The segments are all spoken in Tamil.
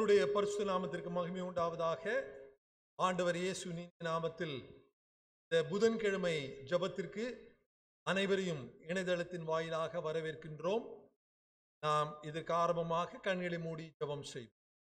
கர்த்தருடைய பரிசுத்த நாமத்திற்கு மகிமை உண்டாவதாக ஆண்டவர் இயேசுவின் நாமத்தில் இந்த புதன்கிழமை ஜெபத்திற்கு அனைவரையும் இணையதளத்தின் வாயிலாக வரவேற்கின்றோம் நாம் இதற்கு ஆரம்பமாக கண்களை மூடி ஜெபம் செய்வோம்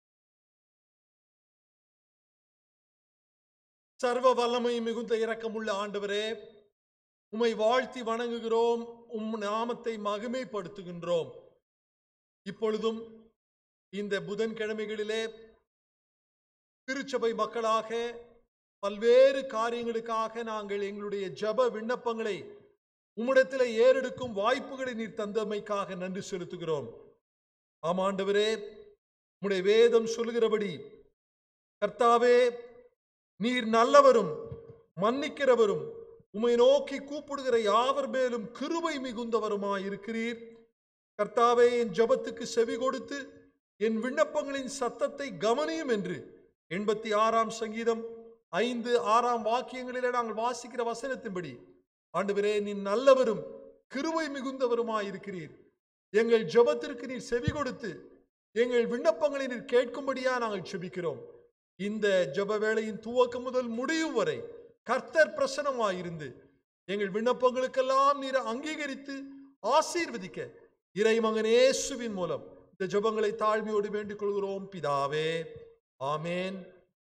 சர்வ வல்லமை மிகுந்த இரக்கமுள்ள ஆண்டவரே உம்மை வாழ்த்தி வணங்குகிறோம் உம் நாமத்தை மகிமைப்படுத்துகின்றோம் இப்பொழுதும் இந்த புதன்கிழமைகளிலே திருச்சபை மக்களாக பல்வேறு காரியங்களுக்காக நாங்கள் எங்களுடைய ஜெப விண்ணப்பங்களை உம்மிடத்தில் ஏறெடுக்கும் வாய்ப்புகளை நீர் தந்தமைக்காக நன்றி செலுத்துகிறோம் ஆமாண்டவரே உம்முடைய வேதம் சொல்லுகிறபடி கர்த்தாவே நீர் நல்லவரும் மன்னிக்கிறவரும் உம்மை நோக்கி கூப்பிடுகிற யாவர் மேலும் கிருபை மிகுந்தவருமாய் இருக்கிறீர் கர்த்தாவே என் ஜெபத்துக்கு செவி கொடுத்து என் விண்ணப்பங்களின் சத்தத்தை கவனியும் என்று எண்பத்தி ஆறாம் சங்கீதம் ஐந்து ஆறாம் வாக்கியங்களிலே நாங்கள் வாசிக்கிற வசனத்தின்படி ஆண்டவரே நீ நல்லவரும் கிருபை மிகுந்தவருமாய் இருக்கிறீர் எங்கள் ஜெபத்திற்கு நீர் செவி கொடுத்து எங்கள் விண்ணப்பங்களை நீர் கேட்கும்படியா நாங்கள் செபிக்கிறோம் இந்த ஜெப வேளையின் துவக்கம் முதல் முடியும் வரை கர்த்தர் பிரசனமாயிருந்து எங்கள் விண்ணப்பங்களுக்கெல்லாம் நீர் அங்கீகரித்து ஆசீர்வதிக்க இறைமகன் இயேசுவின் மூலம் இந்த ஜெபங்களை தாழ்மையோடு வேண்டிக் கொள்கிறோம் பிதாவே ஆமேன்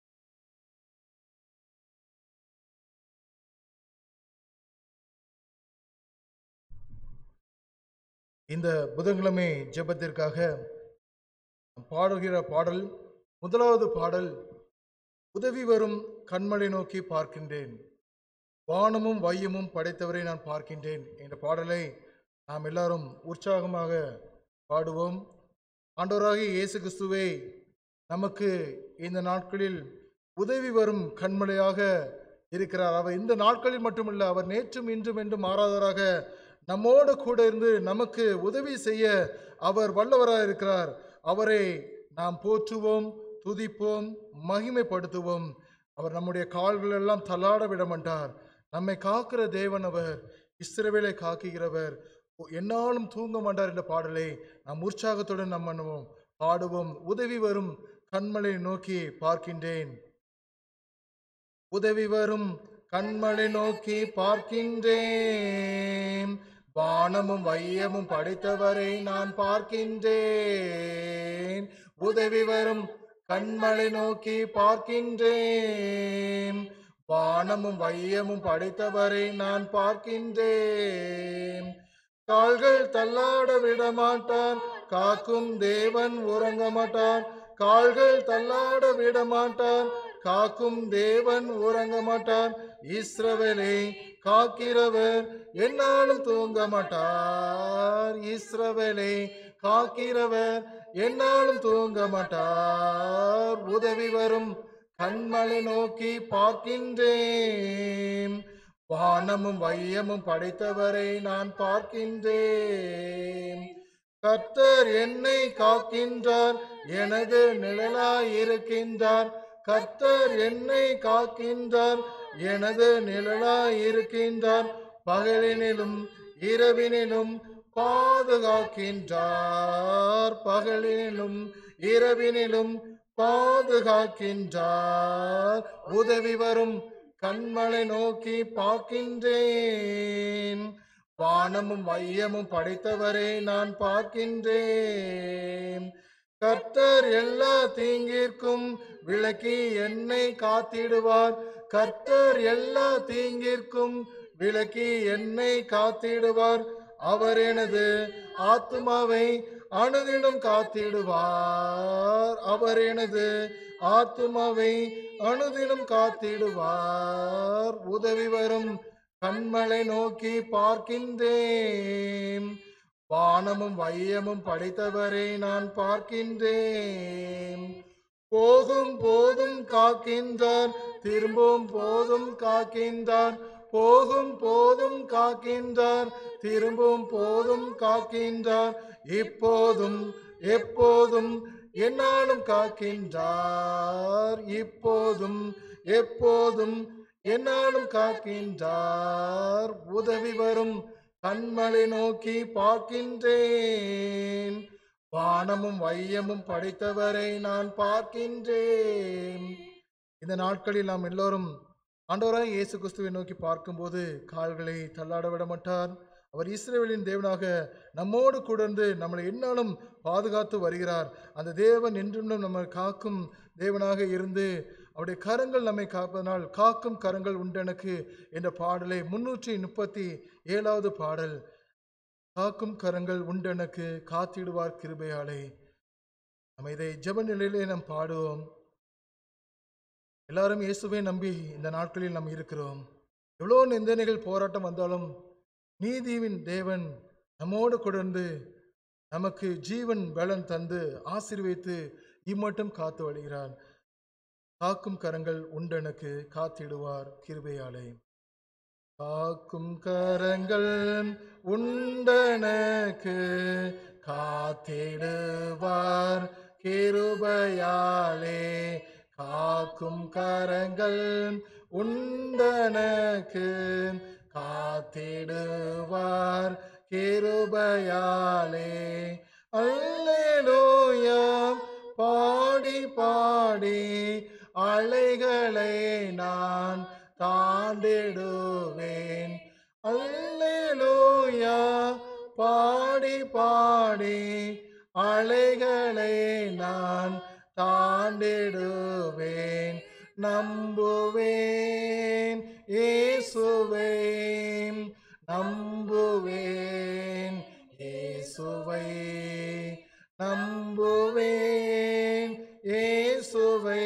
இந்த புதன்கிழமை ஜெபத்திற்காக பாடுகிற பாடல் முதலாவது பாடல் உதவி வரும் கண்மலை நோக்கி பார்க்கின்றேன் வானமும் வையமும் படைத்தவரை நான் பார்க்கின்றேன் என்ற பாடலை நாம் எல்லாரும் உற்சாகமாக பாடுவோம் ஆண்டவராகிய இயேசு கிறிஸ்துவே நமக்கு இந்த நாட்களில் உதவி வரும் கண்மலையாக இருக்கிறார் அவர் இந்த நாட்களில் மட்டுமல்ல அவர் நேற்றும் இன்றும் என்றும் மாறாதவராக நம்மோடு கூட இருந்து நமக்கு உதவி செய்ய அவர் வல்லவராக இருக்கிறார் அவரை நாம் போற்றுவோம் துதிப்போம் மகிமைப்படுத்துவோம் அவர் நம்முடைய கால்கள் எல்லாம் தள்ளாட விட மாட்டார் நம்மை காக்கிற தேவன் அவர் இஸ்ரவேலை காக்குகிறவர் என்னாலும் தூங்க மாட்டார் என்ற பாடலை நாம் உற்சாகத்துடன் நாம் பண்ணுவோம் பாடுவோம் உதவி வரும் கண்மலை நோக்கி பார்க்கின்றேன் உதவி வரும் கண்மலை நோக்கி பார்க்கின்றேன் வானமும் வையமும் படைத்தவரை நான் பார்க்கின்றேன் உதவி வரும் கண்மலை நோக்கி பார்க்கின்றேன் வானமும் வையமும் படைத்தவரை நான் பார்க்கின்றேன் கால்கள் தள்ளாட விட மாட்டார் காக்கும் தேவன் உறங்க மாட்டார் கால்கள் தள்ளாட விட மாட்டார் காக்கும் தேவன் உறங்க மாட்டார் இஸ்ரவேலை காக்கிறவர் என்னாலும் தூங்க மாட்டார் இஸ்ரவேலை காக்கிறவர் என்னாலும் தூங்க மாட்டார் உதவி வரும் கண்மலை நோக்கி பார்க்கின்றேன் வானமும் வையமும் படைத்தவரை நான் பார்க்கின்றேன் கர்த்தர் என்னை காக்கின்றார் எனது நிழலாய் இருக்கின்றார் கர்த்தர் என்னை காக்கின்றார் எனது நிழலாய் இருக்கின்றார் பகலினிலும் இரவினிலும் பாதுகாக்கின்றார் பகலினிலும் இரவினிலும் பாதுகாக்கின்றார் உதவி வரும் கண்மலை நோக்கி பார்க்கின்றேன் வானமும் வையமும் படைத்தவரை நான் பார்க்கின்றேன் கர்த்தர் எல்லா தீங்கிற்கும் விலக்கி என்னை காத்திடுவார் கர்த்தர் எல்லா தீங்கிற்கும் விலக்கி என்னை காத்திடுவார் அவர் எனது ஆத்துமாவை அணுதினம் காத்திடுவார் அவர் எனது ஆத்துமாவை அணுதினம் காத்திடுவார் உதவி வரும் கண்மலை நோக்கி பார்க்கின்றேன் வானமும் வையமும் படைத்தவரை நான் பார்க்கின்றேன் போகும் போதும் காக்கின்றார் திரும்பும் போதும் காக்கின்றார் போகும் போதும் காக்கின்றார் திரும்பும் போதும் காக்கின்றார் இப்போதும் எப்போதும் என்னாலும் காக்கின்றார் இப்போதும் எப்போதும் என்னாலும் காக்கின்றார் உதவி வரும் கண்மலை நோக்கி பார்க்கின்றேன் வானமும் வையமும் படைத்தவரை நான் பார்க்கின்றேன் இந்த நாட்களில் நாம் எல்லோரும் ஆண்டவராய் இயேசு கிறிஸ்துவை நோக்கி பார்க்கும்போது கால்களை தள்ளாட விட மாட்டார் அவர் இஸ்ரேலின் தேவனாக நம்மோடு கூடந்து நம்மளை என்னாலும் பாதுகாத்து வருகிறார் அந்த தேவன் என்றும் நம்மை காக்கும் தேவனாக இருந்து அவருடைய கரங்கள் நம்மை காப்பதனால் காக்கும் கரங்கள் உண்டெனக்கு என்ற பாடலை முன்னூற்றி முப்பத்தி ஏழாவது பாடல் காக்கும் கரங்கள் உண்டெனக்கு காத்திடுவார் கிருபையாலே நம்ம இதை ஜெப நிலையிலே நாம் பாடுவோம் எல்லாரும் இயேசுவை நம்பி இந்த நாட்களில் நாம் இருக்கிறோம் எவ்வளோ நிந்தனைகள் போராட்டம் வந்தாலும் நீதியின் தேவன் நம்மோடு கொடுந்து நமக்கு ஜீவன் பலன் தந்து ஆசீர்வைத்து இம்மட்டும் காத்து வருகிறார் காக்கும் கரங்கள் உண்டெனக்கு காத்திடுவார் கிருபையாலே காக்கும் கரங்கள் உண்டனக்கு காத்திடுவார் கிருபையாலே காக்கும் கரங்கள் உண்டனக்கு காத்திடுவார் கிருபையாலே அல்லேலூயா பாடி பாடி அலைகளை நான் தாண்டிடுவேன் அல்லேலூயா பாடி பாடி அலைகளை நான் தாண்டிடுவேன் நம்புவேன் இயேசுவை நம்புவேன் இயேசுவை நம்புவேன் இயேசுவை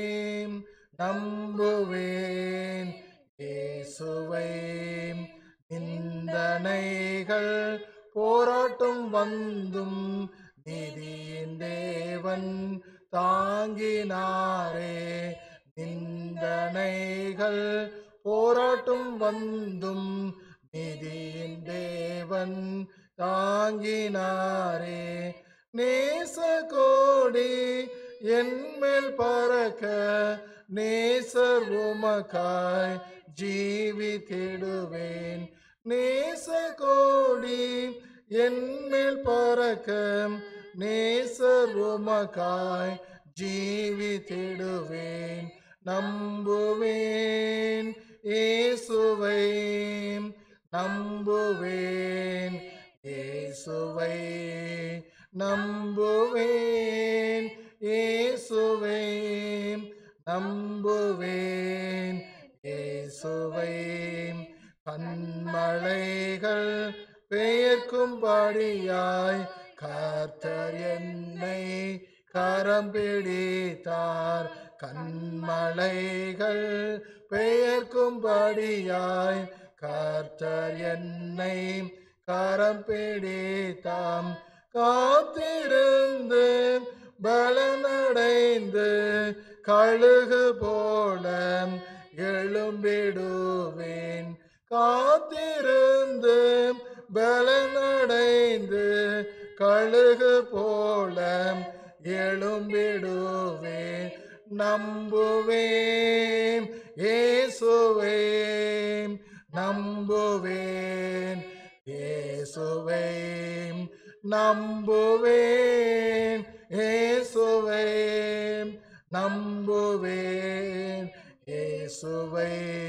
நம்புவேன் இயேசுவை நிந்தனைகள் போராட்டம் வந்தும் நீதியின் தேவன் தாங்கினாரே நிந்தனைகள் போராட்டம் வந்தும் நீதியின் தேவன் தாங்கினாரே நேச கோடி என்மேல் பறக்க நேசர் உமக்காய் ஜீவித்திடுவேன் நேச கோடி என்மேல் பறக்க நேசர் உமக்காய் ஜீவித்திடுவேன் நம்புவேன் இயேசுவை நம்புவேன் இயேசுவை நம்புவேன் இயேசுவை நம்புவேன் இயேசுவை கண்மலைகள் பெயர்க்கும்படியாய் கர்த்தர் என்னை கரம் பிடித்தார் கண்மலைகள் பெயர்க்கும்படியாய் கர்த்தர் என்னை கரம் பிடித்தாம் காத்திருந்து பலனடைந்து கழுகு போல எழும்பிடுவேன் காத்திருந்து பலனடைந்து கழுகு போல எழும்பிடுவேன் நம்புவேன் இயேசுவே நம்புவேன் இயேசுவே நம்புவேன் இயேசுவே நம்புவேன் இயேசுவை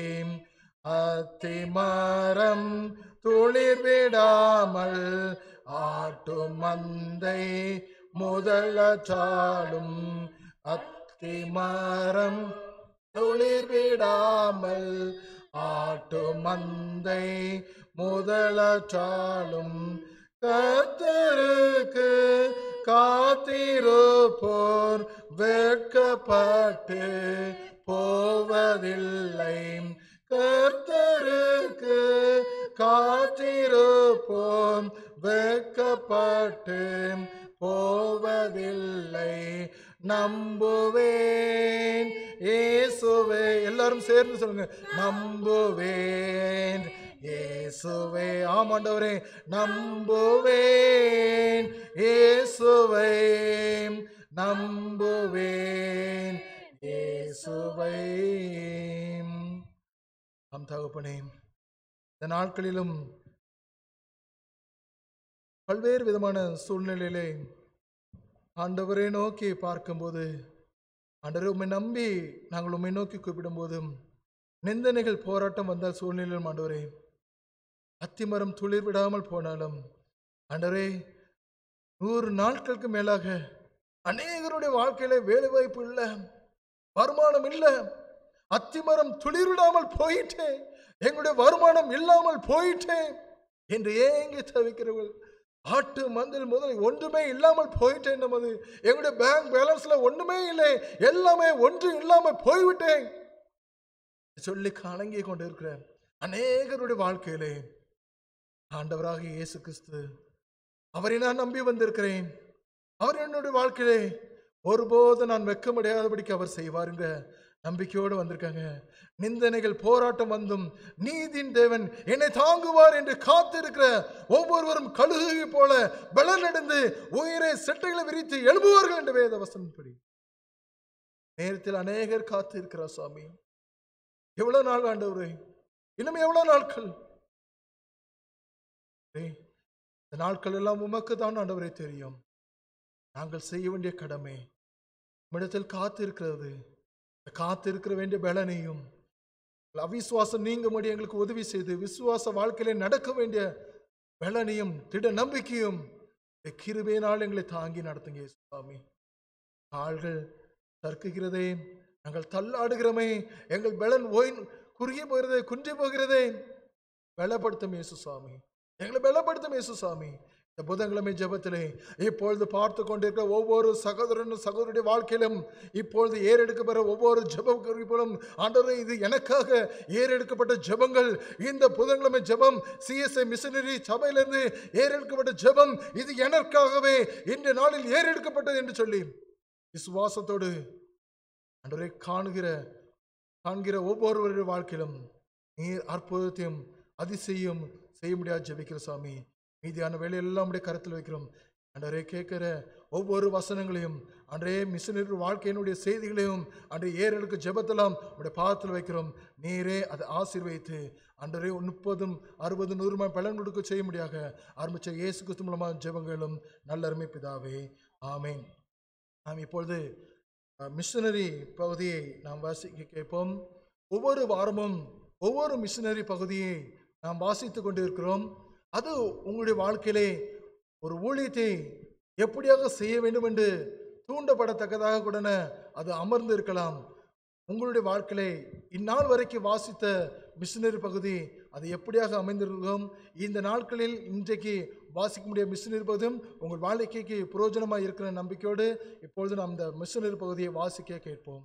அத்திமரம் துளிர் விடாமல் ஆட்டு மந்தை முதலச்சாலும் அத்திமரம் துளிர் விடாமல் ஆட்டு மந்தை முதலச்சாலும் கர்த்தருக்கு காத்திருப்போர் வெட்கப்பட்டு போவதில்லை கர்த்தருக்கு காத்திருப்போம் வெட்கப்பட்டு போவதில்லை நம்புவேன் இயேசுவே எல்லாரும் சேர்ந்து சொல்லுங்க நம்புவேன் இயேசுவே ஆமாண்டவரே நம்புவேன் இயேசுவை நம்புவேன் இயேசுவை ஆம் தகப்பனே இந்த நாட்களிலும் பல்வேறு விதமான சூழ்நிலையிலே ஆண்டவரை நோக்கி பார்க்கும்போது ஆண்டவரை உம்மை நம்பி நாங்கள் உம்மை நோக்கி கூப்பிடும்போதும் நிந்தனைகள் போராட்டம் வந்தால் சூழ்நிலையிலும் ஆண்டவரே அத்திமரம் துளிர் விடாமல் போனாலும் ஆண்டவரே நூறு நாட்களுக்கு மேலாக அநேகருடைய வாழ்க்கையில வேலை வாய்ப்பு இல்லை வருமானம் இல்லை அத்திமரம் துளிர் விடாமல் போயிட்டேன் எங்களுடைய வருமானம் இல்லாமல் போயிட்டேன் என்று ஏங்கி தவிக்கிறவர்கள் ஆட்டு மந்தில் முதல் ஒன்றுமே இல்லாமல் போயிட்டேன் நமது எங்களுடைய பேங்க் பேலன்ஸ்ல ஒண்ணுமே இல்லை எல்லாமே ஒன்றும் இல்லாமல் போய்விட்டேன் சொல்லி கலங்கி கொண்டிருக்கிற அநேகருடைய வாழ்க்கையிலே ஆண்டவராக இயேசு கிறிஸ்து அவரை நான் நம்பி வந்திருக்கிறேன் அவர் என்னுடைய வாழ்க்கையிலே ஒருபோது நான் வெக்கமடையாதபடிக்கு அவர் செய்வாருங்க நம்பிக்கையோடு வந்திருக்காங்க நிந்தனைகள் போராட்டம் வந்தும் நீதின் தேவன் என்னை தாங்குவார் என்று காத்திருக்கிற ஒவ்வொருவரும் கழுகை போல பலனடைந்து உயிரை செட்டைகளை விரித்து எழுப்புவார்கள் என்ற வேத வசனப்படி நேரத்தில் அநேகர் காத்திருக்கிறார் சுவாமி எவ்வளவு நாள் ஆண்டவரே இன்னும் எவ்வளவு நாட்கள் ஏய், இந்த நாட்கள் எல்லாம் உமக்கு தான் ஆண்டவரே தெரியும் நாங்கள் செய்ய வேண்டிய கடமை உம்மிடத்தில் காத்திருக்கிறது இந்த காத்திருக்கிற வேண்டிய பலனையும் அவிசுவாசம் நீங்க முடி எங்களுக்கு உதவி செய்து விசுவாச வாழ்க்கையில நடக்க வேண்டிய பலனையும் திட நம்பிக்கையும் இந்த கிருபையினால் எங்களை தாங்கி நடத்துங்க இயேசு சுவாமி கால்கள் தர்க்குகிறதே நாங்கள் தள்ளாடுகிறோமே எங்கள் பலன் ஓய் குறுகி போகிறதே குன்றி போகிறதே பலப்படுத்தும் இயேசு சுவாமி எங்களை பலப்படுத்தும் இயேசு சுவாமி இந்த புதன்கிழமை ஜெபத்திலே இப்பொழுது பார்த்து கொண்டிருக்கிற ஒவ்வொரு சகோதரனும் சகோதரனுடைய வாழ்க்கையிலும் இப்பொழுது ஏறெடுக்கப்பெற ஒவ்வொரு ஜெப குறிப்பிலும் ஆண்டவரே இது எனக்காக ஏறெடுக்கப்பட்ட ஜெபங்கள் இந்த புதன்கிழமை ஜெபம் சிஎஸ்ஐ மிஷனரி சபையிலிருந்து ஏறெடுக்கப்பட்ட ஜெபம் இது எனக்காகவே இந்த நாளில் ஏறெடுக்கப்பட்டது என்று சொல்லி விசுவாசத்தோடு ஆண்டவரை காணுகிற காண்கிற ஒவ்வொருவருடைய வாழ்க்கையிலும் நீர் அற்புதத்தையும் அதிசயம் செய்ய முடியாது ஜெபிக்கிற சாமி மீதியான வேலையெல்லாம் உடைய கருத்தில் வைக்கிறோம் அன்றரே கேட்கிற ஒவ்வொரு வசனங்களையும் அன்றே மிஷனரி வாழ்க்கையினுடைய செய்திகளையும் அன்றைய ஏறெடுக்க ஜெபத்தெல்லாம் உடைய பாதத்தில் வைக்கிறோம் நீரே அதை ஆசீர்வதித்து அன்றரே முப்பதும் அறுபது நூறுமா பலன் கொடுக்க செய்ய முடியாக ஆரம்பிச்ச இயேசு கிறிஸ்து மூலமாக ஜெபங்களும் நல்லருமை பிதாவே ஆமென் நாம் இப்பொழுது மிஷனரி பகுதியை நாம் வாசிக்க கேட்போம் ஒவ்வொரு வாரமும் ஒவ்வொரு மிஷனரி பகுதியை நாம் வாசித்து கொண்டிருக்கிறோம் அது உங்களுடைய வாழ்க்கையிலே ஒரு ஊழியத்தை எப்படியாக செய்ய வேண்டும் என்று தூண்டப்படத்தக்கதாக கூட அது அமர்ந்து இருக்கலாம் உங்களுடைய வாழ்க்கையிலே இந்நாள் வரைக்கும் வாசித்த மிஷினரி பகுதி அது எப்படியாக அமைந்திருக்கும் இந்த நாட்களில் இன்றைக்கு வாசிக்க முடிய மிஷினரி பகுதியும் உங்கள் வாழ்க்கைக்கு பிரயோஜனமாக இருக்கிற நம்பிக்கையோடு இப்பொழுது நாம் இந்த மிஷினரி பகுதியை வாசிக்க கேட்போம்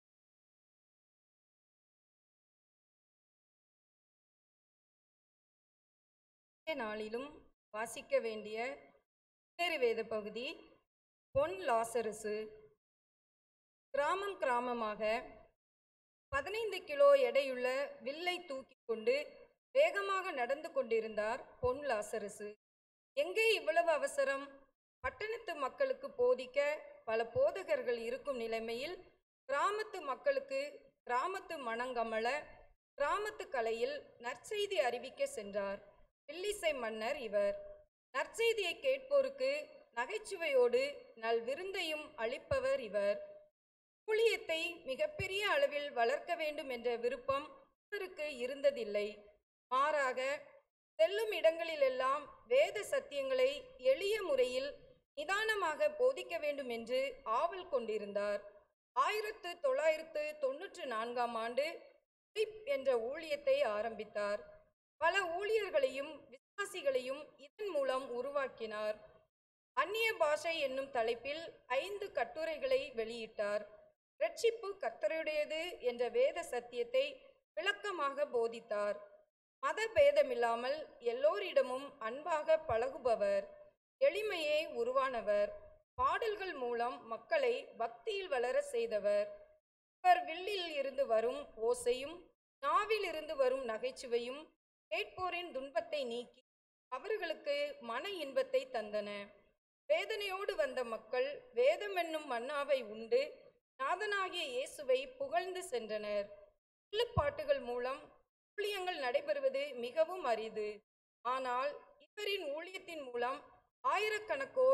இன்றைய நாளிலும் வாசிக்க வேண்டிய வேறு வேத பகுதி பொன் லாசரசு கிராமம் கிராமமாக பதினைந்து கிலோ எடையுள்ள வில்லை தூக்கி கொண்டு வேகமாக நடந்து கொண்டிருந்தார் பொன் லாசரசு எங்கே இவ்வளவு அவசரம் பட்டணத்து மக்களுக்கு போதிக்க பல போதகர்கள் இருக்கும் நிலைமையில் கிராமத்து மக்களுக்கு கிராமத்து மணங்கமல கிராமத்து கலையில் நற்செய்தி அறிவிக்க சென்றார் வில்லிசை மன்னர் இவர் நற்செய்தியை கேட்போருக்கு நகைச்சுவையோடு நல் விருந்தையும் அளிப்பவர் இவர் ஊழியத்தை மிகப்பெரிய அளவில் வளர்க்க வேண்டும் என்ற விருப்பம் இவருக்கு இருந்ததில்லை மாறாக செல்லும் இடங்களிலெல்லாம் வேத சத்தியங்களை எளிய முறையில் நிதானமாக போதிக்க வேண்டும் என்று ஆவல் கொண்டிருந்தார் ஆயிரத்து தொள்ளாயிரத்து தொன்னூற்று நான்காம் ஆண்டு பிலிப் என்ற ஊழியத்தை ஆரம்பித்தார் பல ஊழியர்களையும் விசுவாசிகளையும் இதன் மூலம் உருவாக்கினார் அந்நிய பாஷை என்னும் தலைப்பில் ஐந்து கட்டுரைகளை வெளியிட்டார் ரட்சிப்பு கர்த்தருடையது என்ற வேத சத்தியத்தை விளக்கமாக போதித்தார் மத பேதமில்லாமல் எல்லோரிடமும் அன்பாக பழகுபவர் எளிமையே உருவானவர் பாடல்கள் மூலம் மக்களை பக்தியில் வளர செய்தவர் இவர் வில்லில் இருந்து வரும் ஓசையும் நாவில் இருந்து வரும் நகைச்சுவையும் கேட்போரின் துன்பத்தை நீக்கி அவர்களுக்கு மன இன்பத்தை தந்தன வேதனையோடு வந்த மக்கள் வேதமென்னும் மன்னாவை உண்டு நாதனாகிய இயேசுவை புகழ்ந்து சென்றனர் பாட்டுகள் மூலம் ஊழியங்கள் நடைபெறுவது மிகவும் அரிது ஆனால் இவரின் ஊழியத்தின் மூலம் ஆயிரக்கணக்கோர்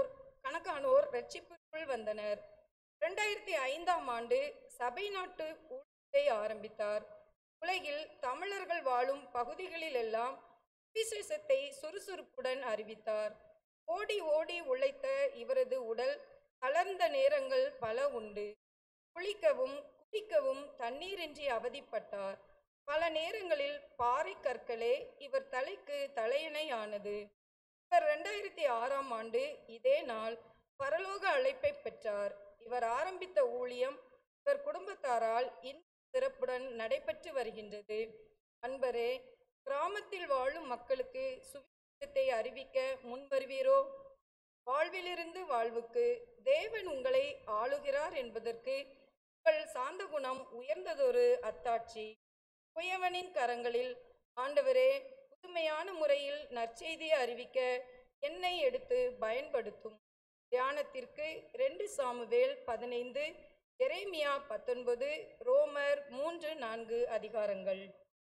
கணக்கானோர் ரட்சிப்புக்குள் வந்தனர் இரண்டாயிரத்தி ஐந்தாம் ஆண்டு சபை நாட்டு ஊழியத்தை ஆரம்பித்தார் உலகில் தமிழர்கள் வாழும் பகுதிகளிலெல்லாம் சுவிசேஷத்தை சுறுசுறுப்புடன் அறிவித்தார் ஓடி ஓடி உழைத்த இவரது உடல் தளர்ந்த நேரங்கள் பல உண்டு குளிக்கவும் குடிக்கவும் தண்ணீரின்றி அவதிப்பட்டார் பல நேரங்களில் பாறை கற்களே இவர் தலைக்கு தலையணை ஆனது இவர் ரெண்டாயிரத்தி ஆறாம் ஆண்டு இதே நாள் பரலோக அழைப்பை பெற்றார் இவர் ஆரம்பித்த ஊழியம் இவர் குடும்பத்தாரால் இன்னும் சிறப்புடன் நடைபெற்று வருகின்றது அன்பரே கிராமத்தில் வாழும் மக்களுக்கு சுவிசேஷத்தை அறிவிக்க முன்வருவீரோ வாழ்விலிருந்து வாழ்வுக்கு தேவன் உங்களை ஆளுகிறார் என்பதற்கு உங்கள் சாந்த குணம் உயர்ந்ததொரு அத்தாட்சி குயவனின் கரங்களில் ஆண்டவரே புதுமையான முறையில் நற்செய்தியை அறிவிக்க என்னை எடுத்து பயன்படுத்தும் தியானத்திற்கு ரெண்டு சாமுவேல் பதினைந்து எரேமியா பத்தொன்பது ரோமர் மூன்று நான்கு அதிகாரங்கள்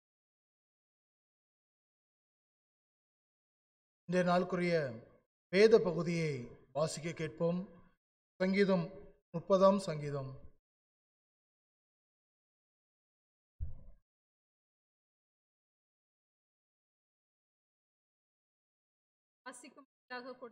இந்த நாளுக்குரிய வேத பகுதியை வாசிக்க கேட்போம் சங்கீதம் முப்பதாம் சங்கீதம் வாசிக்கும்படியாக கொடு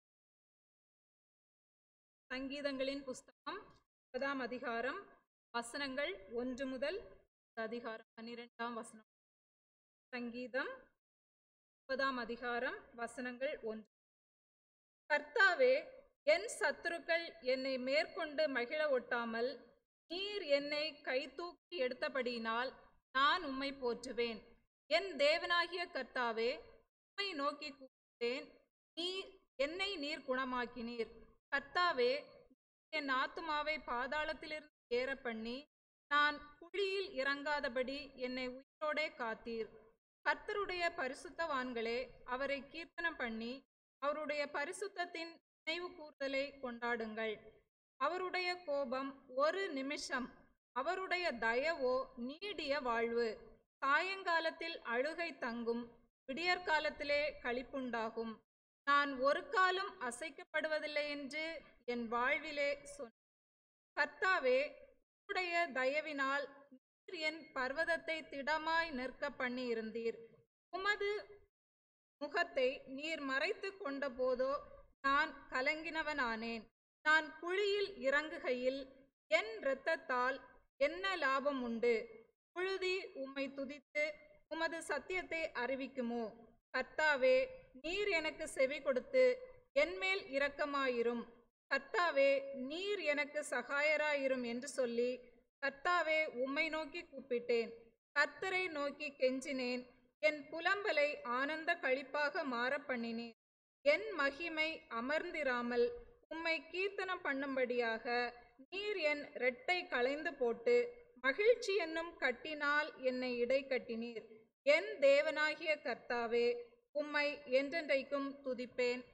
சங்கீதங்களின் புஸ்தகம் முப்பதாம் அதிகாரம் வசனங்கள் ஒன்று முதல் அதிகாரம் பன்னிரெண்டாம் வசனம் சங்கீதம் முப்பதாம் அதிகாரம் வசனங்கள் ஒன்று கர்த்தாவே என் சத்துருக்கள் என்னை மேற்கொண்டு மகிழ ஒட்டாமல் நீர் என்னை கைதூக்கி எடுத்தபடியினால் நான் உம்மை போற்றுவேன் என் தேவனாகிய கர்த்தாவே உம்மை நோக்கி கூப்பிட்டேன் நீர் என்னை நீர் குணமாக்கினீர் கர்த்தாவே என் ஆத்துமாவை பாதாளத்திலிருந்து ஏற பண்ணி நான் குழியில் இறங்காதபடி என்னை உயிரோடே காத்தீர் கர்த்தருடைய பரிசுத்தவான்களே அவரை கீர்த்தனம் பண்ணி அவருடைய பரிசுத்தத்தின் நினைவு கூர்தலை கொண்டாடுங்கள் அவருடைய கோபம் ஒரு நிமிஷம் அவருடைய தயவோ நீடிய வாழ்வு சாயங்காலத்தில் அழுகை தங்கும் விடியற்காலத்திலே களிப்புண்டாகும் நான் ஒரு காலம் அசைக்கப்படுவதில்லை என்று என் வாழ்விலே சொன்ன கர்த்தாவே உம்முடைய தயவினால் நீர் என் பர்வதத்தை திடமாய் நிற்க பண்ணி இருந்தீர் உமது முகத்தை நீர் மறைத்து கொண்ட போதோ நான் கலங்கினவனானேன் நான் குழியில் இறங்குகையில் என் இரத்தத்தால் என்ன லாபம் உண்டு புழுதி உம்மை துதித்து உமது சத்தியத்தை அறிவிக்குமோ கர்த்தாவே நீர் எனக்கு செவி கொடுத்து என்மேல் இரக்கமாயிரும் கர்த்தாவே நீர் எனக்கு சகாயராயிரும் என்று சொல்லி கர்த்தாவே உம்மை நோக்கி கூப்பிட்டேன் கர்த்தரை நோக்கி கெஞ்சினேன் என் புலம்பலை ஆனந்த களிப்பாக மாற பண்ணினேன் என் மகிமை அமர்ந்திராமல் உம்மை கீர்த்தனம் பண்ணும்படியாக நீர் என் ரெட்டை களைந்து போட்டு மகிழ்ச்சி என்னும் கட்டினால் என்னை இடை கட்டினீர் என் தேவனாகிய கர்த்தாவே உம்மை என்றென்றைக்கும் துதிப்பேன்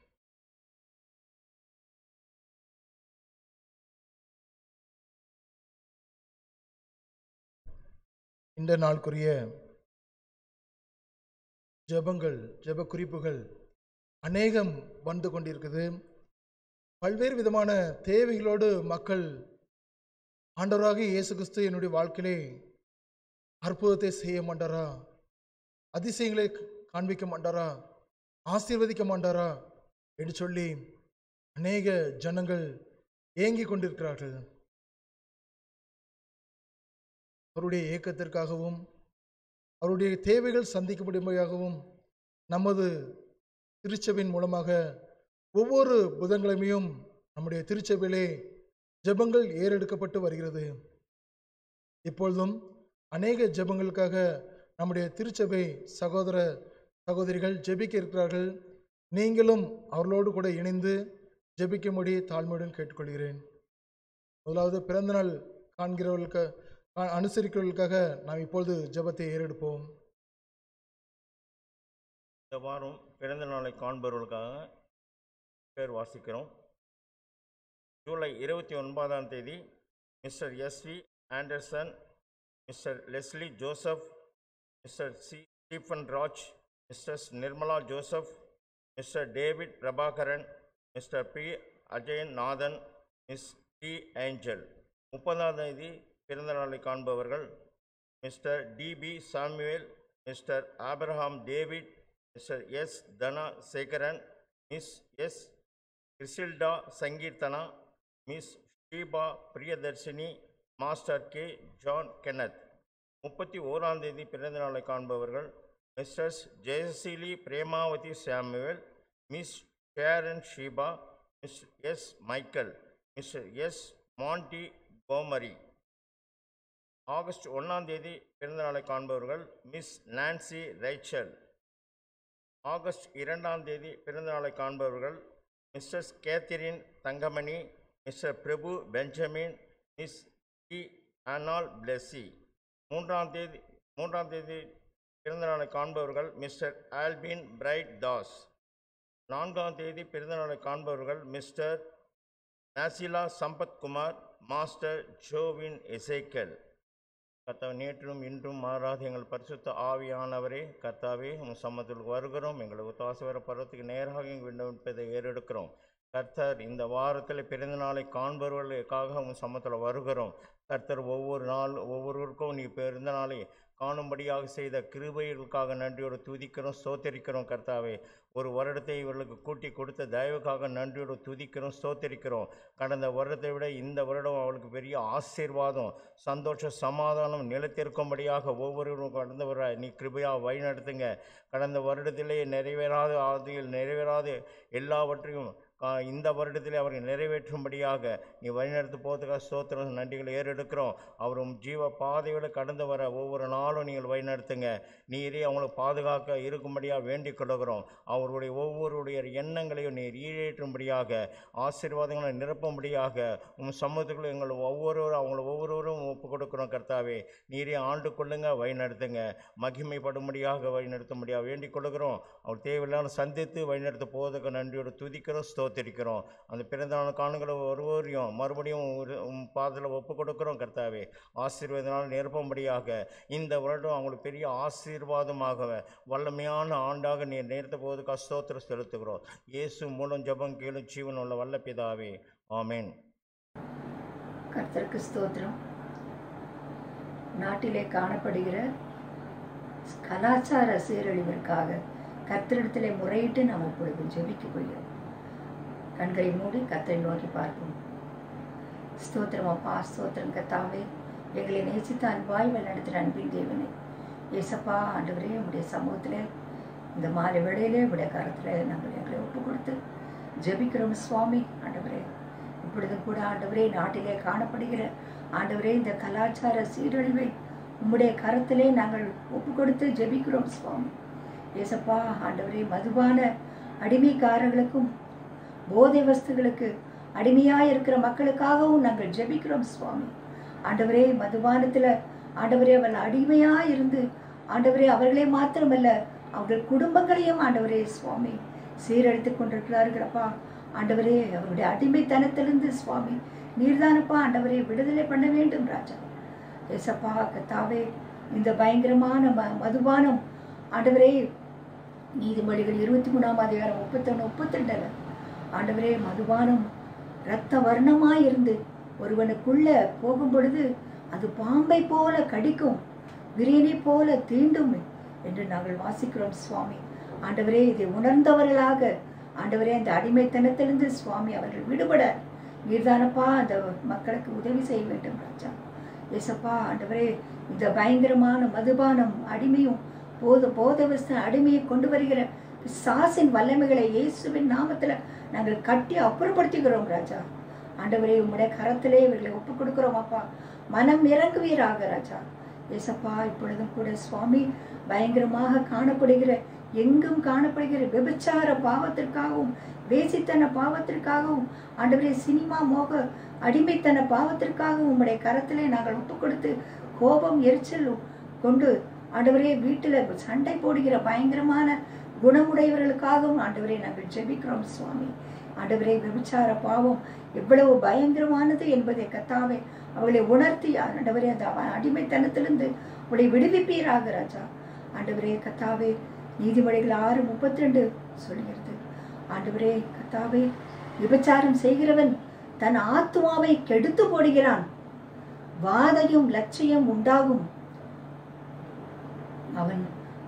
இந்த நாளுக்குரிய ஜெபங்கள் ஜெப குறிப்புகள் அநேகம் வந்து கொண்டிருக்குது பல்வேறு விதமான தேவைகளோடு மக்கள் ஆண்டவராக இயேசு கிறிஸ்து என்னுடைய வாழ்க்கையிலே அற்புதத்தை செய்ய மாட்டாரா அதிசயங்களை காண்பிக்க மாட்டாரா ஆசீர்வதிக்க மாட்டாரா என்று சொல்லி அநேக ஜனங்கள் ஏங்கிக் கொண்டிருக்கிறார்கள் அவருடைய ஏக்கத்திற்காகவும் அவருடைய தேவைகள் சந்திக்கப்படும்படியாகவும் நமது திருச்சபையின் மூலமாக ஒவ்வொரு புதன்கிழமையும் நம்முடைய திருச்சபையிலே ஜெபங்கள் ஏறெடுக்கப்பட்டு வருகிறது இப்பொழுதும் அநேக ஜெபங்களுக்காக நம்முடைய திருச்சபை சகோதர சகோதரிகள் ஜெபிக்க இருக்கிறார்கள் நீங்களும் அவர்களோடு கூட இணைந்து ஜெபிக்கும்படி தாழ்மையுடன் கேட்டுக்கொள்கிறேன் முதலாவது பிறந்தநாள் காண்கிறவர்களுக்கு அ- அனுசரிக்கிறவர்களுக்காக நாம் இப்பொழுது ஜெபத்தை ஏறெடுப்போம் இந்த வாரம் பிறந்த நாளை காண்பவர்களுக்காக பேர் வாசிக்கிறோம் ஜூலை இருபத்தி ஒன்பதாம் தேதி Mister S V Anderson Mister Leslie Joseph Mister C Stephen Raj Mrs Nirmala Joseph Mister David Prabakaran Mister P Ajayanathan Miss D Angel முப்பதாம் தேதி பிறந்த நாளை காண்பவர்கள் Mister T P Samuel Mister Abraham David Mister S Dhanasekaran Miss S Chrisilda Sankeerthana Miss Sheeba Priyadharshini Master K John Kenneth முப்பத்தி ஓராம் தேதி பிறந்த நாளை காண்பவர்கள் Mrs Jayaseeli Premavathi Samuel Miss Sharon Sheeba Miss S Michael mister S Montgomery August ஒன்றாம் தேதி பிறந்த நாளை காண்பவர்கள் மிஸ் நான்சி ரைச்சல் ஆகஸ்ட் இரண்டாம் தேதி பிறந்த நாளை காண்பவர்கள் Mrs Catherine Thangamani Mister Prabhu Benjamin Miss D அனால் பிளெஸி மூன்றாம் தேதி மூன்றாம் தேதி பிறந்த நாளை காண்பவர்கள் மிஸ்டர் ஆல்பின் பிரைட் தாஸ் நான்காம் தேதி பிறந்த நாளை காண்பவர்கள் Mister Nasila Sampathkumar Master Jovin Ezekiel கர்த்தாவே நேற்றும் இன்றும் மாறாத எங்கள் பரிசுத்த ஆவியானவரே கர்த்தாவே உங்கள் சம்மத்தில் வருகிறோம் எங்களை ஒத்தாசை வர பருவத்துக்கு நேராக எங்கள் விண்ணப்பிப்பதை ஏறெடுக்கிறோம் கர்த்தர் இந்த வாரத்தில் பிறந்த நாளை காண்பவர்களுக்காக உங்கள் சம்மத்தில் வருகிறோம் கர்த்தர் ஒவ்வொரு நாள் ஒவ்வொருவருக்கும் நீ பிறந்த நாளை காணும்படியாக செய்த கிருபைகளுக்காக நன்றியோடு துதிக்கிறோம் ஸ்தோத்தரிக்கிறோம் கர்த்தாவே ஒரு வருடத்தை இவர்களுக்கு கூட்டி கொடுத்த தயவுக்காக நன்றியோடு துதிக்கிறோம் ஸ்தோத்தரிக்கிறோம் கடந்த வருடத்தை விட இந்த வருடம் அவளுக்கு பெரிய ஆசீர்வாதம் சந்தோஷ சமாதானம் நிலைத்திருக்கும்படியாக ஒவ்வொருவரும் கடந்த வர நீ கிருபையாக வழிநடத்துங்க கடந்த வருடத்திலே நிறைவேறாத ஆதியில் நிறைவேறாத எல்லாவற்றையும் கா- இந்த வருடத்திலே அவர்கள் நிறைவேற்றும்படியாக நீ வழிநடத்து போவதுக்காக ஸ்தோத்திரம் நன்றிகளை ஏறெடுக்கிறோம் அவரும் ஜீவ பாதையோடு கடந்து வர ஒவ்வொரு நாளும் நீங்கள் வழிநடத்துங்க நீரே அவங்களை பாதுகாக்க இருக்கும்படியாக வேண்டிக் கொள்கிறோம் அவருடைய ஒவ்வொருடைய எண்ணங்களையும் நீர் ஈடேற்றும்படியாக ஆசீர்வாதங்களை நிரப்பும்படியாக உம் சமூகத்துக்குள்ள எங்கள் ஒவ்வொருவரும் அவங்கள ஒவ்வொருவரும் ஒப்பு கொடுக்குறோம் கர்த்தாவே நீரே ஆண்டு கொள்ளுங்க வழிநடத்துங்க மகிமைப்படும்படியாக வழிநடத்தும்படியாக வேண்டிக் கொள்கிறோம் அவர் தேவையில்லாமல் சந்தித்து வழிநடத்த போவதற்கு நன்றியோடு துதிக்கிறோம் ஸ்தோத்திரிக்கிறோம் அந்த பிறந்தநாள் காணுகிற ஒருவரையும் மறுபடியும் ஒரு- உம் பாதத்தில் ஒப்பு கொடுக்கிறோம் கர்த்தாவே ஆசீர்வாதனால் நிரப்பும்படியாக இந்த வருடம் அவங்களுக்கு பெரிய ஆசீர்வாதமாக வல்லமையான ஆண்டாக நீர் நேர்த்த போவதுக்கு ஸ்தோத்திரம் செலுத்துகிறோம் இயேசு மூலம் ஜெபம் கேளு ஜீவன் உள்ள வல்ல பிதாவே ஆமென் கர்த்தருக்கு ஸ்தோத்திரம் நாட்டிலே காணப்படுகிற கலாச்சார சீரழிவிற்காக கர்த்தரிடத்திலே முறையிட்டு நாம் இப்பொழுது ஜெபிக்கப் போகிறோம் கண்களை மூடி கர்த்தரை நோக்கி பார்ப்போம் ஸ்தோத்திரம் அப்பா ஸ்தோத்திரம் கத்தாவே எங்களை நேசித்த அன்பாய் வழிநடத்தின அன்பின் தேவனே ஏசப்பா ஆண்டவரே உடைய சமூகத்திலே இந்த மாலை வேளையிலே உடைய கரத்தில் நாங்கள் எங்களை ஒப்பு கொடுத்து ஜெபிக்கிறோம் சுவாமி ஆண்டவரே இப்பொழுதும் கூட ஆண்டவரே நாட்டிலே காணப்படுகிற ஆண்டவரே இந்த கலாச்சார சீரழிவை உம்முடைய கரத்திலே நாங்கள் ஒப்பு கொடுத்து ஜெபிக்கிறோம் சுவாமி ஏசப்பா ஆண்டவரே மதுபான அடிமைக்காரர்களுக்கும் போதை வஸ்துகளுக்கு அடிமையாக இருக்கிற மக்களுக்காகவும் நாங்கள் ஜெபிக்கிறோம் சுவாமி ஆண்டவரே மதுபானத்தில் ஆண்டவரே அவர்கள் அடிமையாக இருந்து ஆண்டவரே அவர்களே மாத்திரமல்ல அவர்கள் குடும்பங்களையும் ஆண்டவரே சுவாமி சீரழித்து கொண்டிருக்கிறார்களப்பா ஆண்டவரே அவருடைய அடிமைத்தனத்திலிருந்து சுவாமி நீர்தானப்பா ஆண்டவரே விடுதலை பண்ண வேண்டும் ராஜா ஏசப்பா கத்தாவே இந்த பயங்கரமான ம மதுபானம் ஆண்டவரே நீதிமொழிகள் இருபத்தி மூணாம் அதிகாரம் முப்பத்தொன்று முப்பத்திரெண்டில் ஆண்டவரே மதுபானம் இரத்த வர்ணமாய் இருந்து ஒருவனுக்குள்ள போகும் பொழுது அது பாம்பை போல கடிக்கும் விரியனை போல தீண்டும் என்று நாங்கள் வாசிக்கிறோம் சுவாமி ஆண்டவரே இதை உணர்ந்தவர்களாக ஆண்டவரே அந்த அடிமைத்தனத்திலிருந்து சுவாமி அவர்கள் விடுபட நீர்தானப்பா அந்த மக்களுக்கு உதவி செய்ய வேண்டும் ராஜா ஏசப்பா ஆண்டவரே இந்த பயங்கரமான மதுபானம் அடிமையும் போத போதவஸ்த அடிமையை கொண்டு வருகிற சாசின் வல்லமைகளை இயேசுவின் நாமத்துல நாங்கள் கட்டி அப்புறப்படுத்துகிறோம் ராஜா ஆண்டவரே உம்முடைய கரத்திலே இவர்களை ஒப்பு கொடுக்கிறோம் அப்பா மனம் இறங்குவீராக ராஜா ஏசப்பா இப்பொழுதும் கூட சுவாமி பயங்கரமாக காணப்படுகிற எங்கும் காணப்படுகிற விபச்சார பாவத்திற்காகவும் வேசித்தன பாவத்திற்காகவும் ஆண்டவரே சினிமா மோக அடிமைத்தன பாவத்திற்காகவும் உம்முடைய கரத்திலே நாங்கள் ஒப்பு கொடுத்து கோபம் எரிச்சல் கொண்டு ஆண்டவரே வீட்டில் சண்டை போடுகிற பயங்கரமான குணமுடையவர்களுக்காகவும் ஆண்டவரே நாங்கள் ஜெபிக்கிறோம் சுவாமி ஆண்டவரே விபச்சார பாவம் எவ்வளவு பயங்கரமானது என்பதை கத்தாவே அவளை உணர்த்தி ஆண்டவரே அந்த அவ- அடிமைத்தனத்திலிருந்து அவளை விடுவிப்பீராக ராஜா ஆண்டவரே கத்தாவே நீதிமொழிகள் ஆறு முப்பத்தி ரெண்டு சொல்கிறது ஆண்டவரே கத்தாவே விபச்சாரம் செய்கிறவன் தன் ஆத்துமாவை கெடுத்து போடுகிறான் வாதையும் லட்சியம் உண்டாகும் அவன்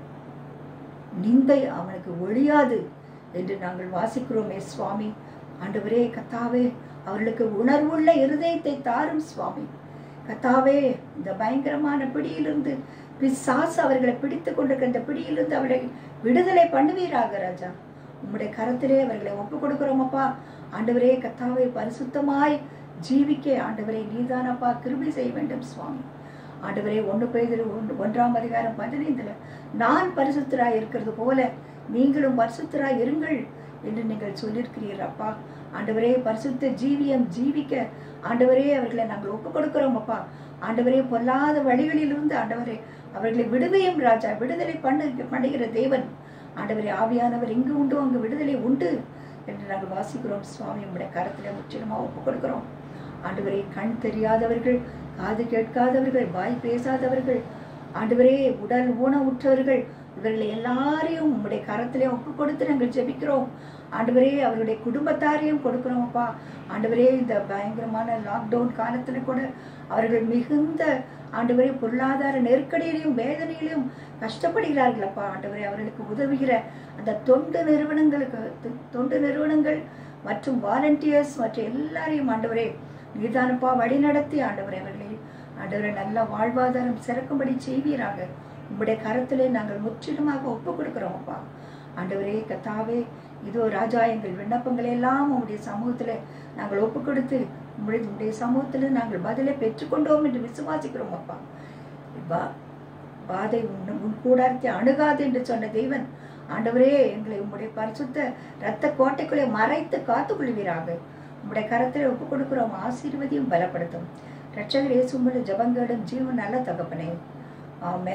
நிந்தை அவனுக்கு ஒழியாது என்று நாங்கள் வாசிக்கிறோமே சுவாமி ஆண்டவரே கத்தாவே அவர்களுக்கு உணர்வுள்ள இருதயத்தை தாரும் சுவாமி கத்தாவே இந்த பயங்கரமான பிடியிலிருந்து பிசாசு அவர்களை பிடித்து கொண்டிருக்கிற இந்த பிடியிலிருந்து அவர்களை விடுதலை பண்ணுவீராக ராஜா உம்முடைய கரத்திலே அவர்களை ஒப்பு கொடுக்கிறோம் அப்பா ஆண்டவரே கத்தாவை பரிசுத்தமாய் ஜீவிக்க ஆண்டவரே நீதானப்பா கிருபை செய்ய வேண்டும் சுவாமி ஆண்டவரே ஒன்று பேதில் ஒன்று ஒன்றாம் அதிகாரம் பதினைந்துல நான் பரிசுத்தராய் இருக்கிறது போல நீங்களும் பரிசுத்தராய் இருங்கள் என்று நீங்கள் சொல்லியிருக்கிறீர் அப்பா ஆண்டவரே பரிசுத்த ஜீவியம் ஜீவிக்க ஆண்டவரே அவர்களை நாங்கள் ஒப்பு கொடுக்கிறோம் அப்பா ஆண்டவரே பொல்லாத வழிகளிலிருந்து ஆண்டவரே அவர்களை விடுவையும் ராஜா விடுதலை பண்ணு பண்ணுகிற தேவன் ஆண்டவரே ஆவியானவர் எங்கு உண்டு அங்கு விடுதலை உண்டு என்று நாங்கள் வாசிக்கிறோம் சுவாமி உம்முடைய கரத்தில் முற்றிலுமாக ஒப்பு கொடுக்கிறோம் ஆண்டவரே கண் தெரியாதவர்கள் காது கேட்காதவர்கள் வாய் பேசாதவர்கள் ஆண்டவரே உடல் ஊனமுற்றவர்கள் இவர்களை எல்லாரையும் உம்முடைய கரத்திலே ஒப்பு கொடுத்து நாங்கள் ஜெபிக்கிறோம் ஆண்டவரே அவருடைய குடும்பத்தாரையும் கொடுக்கிறோம் அப்பா ஆண்டவரே இந்த பயங்கரமான லாக்டவுன் காலத்தில் கூட அவர்கள் மிகுந்த ஆண்டவரே பொருளாதார நெருக்கடியிலையும் வேதனையிலையும் கஷ்டப்படுகிறார்கள் அப்பா ஆண்டவரே அவர்களுக்கு உதவுகிற அந்த தொண்டு நிறுவனங்களுக்கு தொ- தொண்டு நிறுவனங்கள் மற்றும் வாலண்டியர்ஸ் மற்றும் எல்லாரையும் ஆண்டவரே நீதானப்பா வழிநடத்தி ஆண்டவரே அவர்களை ஆண்டவரே நல்ல வாழ்வாதாரம் சிறக்கும்படி செய்வீராக உம்முடைய கரத்திலே நாங்கள் முற்றிலுமாக ஒப்பு கொடுக்கிறோம் அப்பா ஆண்டவரே கத்தாவே இதோ ராஜா எங்கள் விண்ணப்பங்களை எல்லாம் உம்முடைய சமூகத்தில் நாங்கள் ஒப்பு கொடுத்து உம்முடைய உம்முடைய சமூகத்தில் நாங்கள் பதிலை பெற்றுக்கொண்டோம் என்று விசுவாசிக்கிறோம் அப்பா வா வாதை உன் உன் கூடாரத்தை அணுகாது என்று சொன்ன தெய்வன் ஆண்டவரே எங்களை உம்முடைய பரிசுத்த இரத்த கோட்டைக்குள்ளே மறைத்து காத்துக்கொள்வீராக உம்முடைய கரத்தில் ஒப்பு கொடுக்கிறோம் ஆசீர்வதியும் பலப்படுத்தும் ரட்சகர் இயேசு உம்முடைய ஜபங்களும் ஜீவன் நல்ல தகப்பனே ஆமென்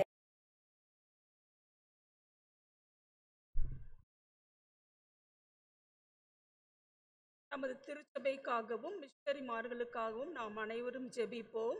நமது திருச்சபைக்காகவும் மிஷனரிமார்களுக்காகவும் நாம் அனைவரும் ஜெபிப்போம்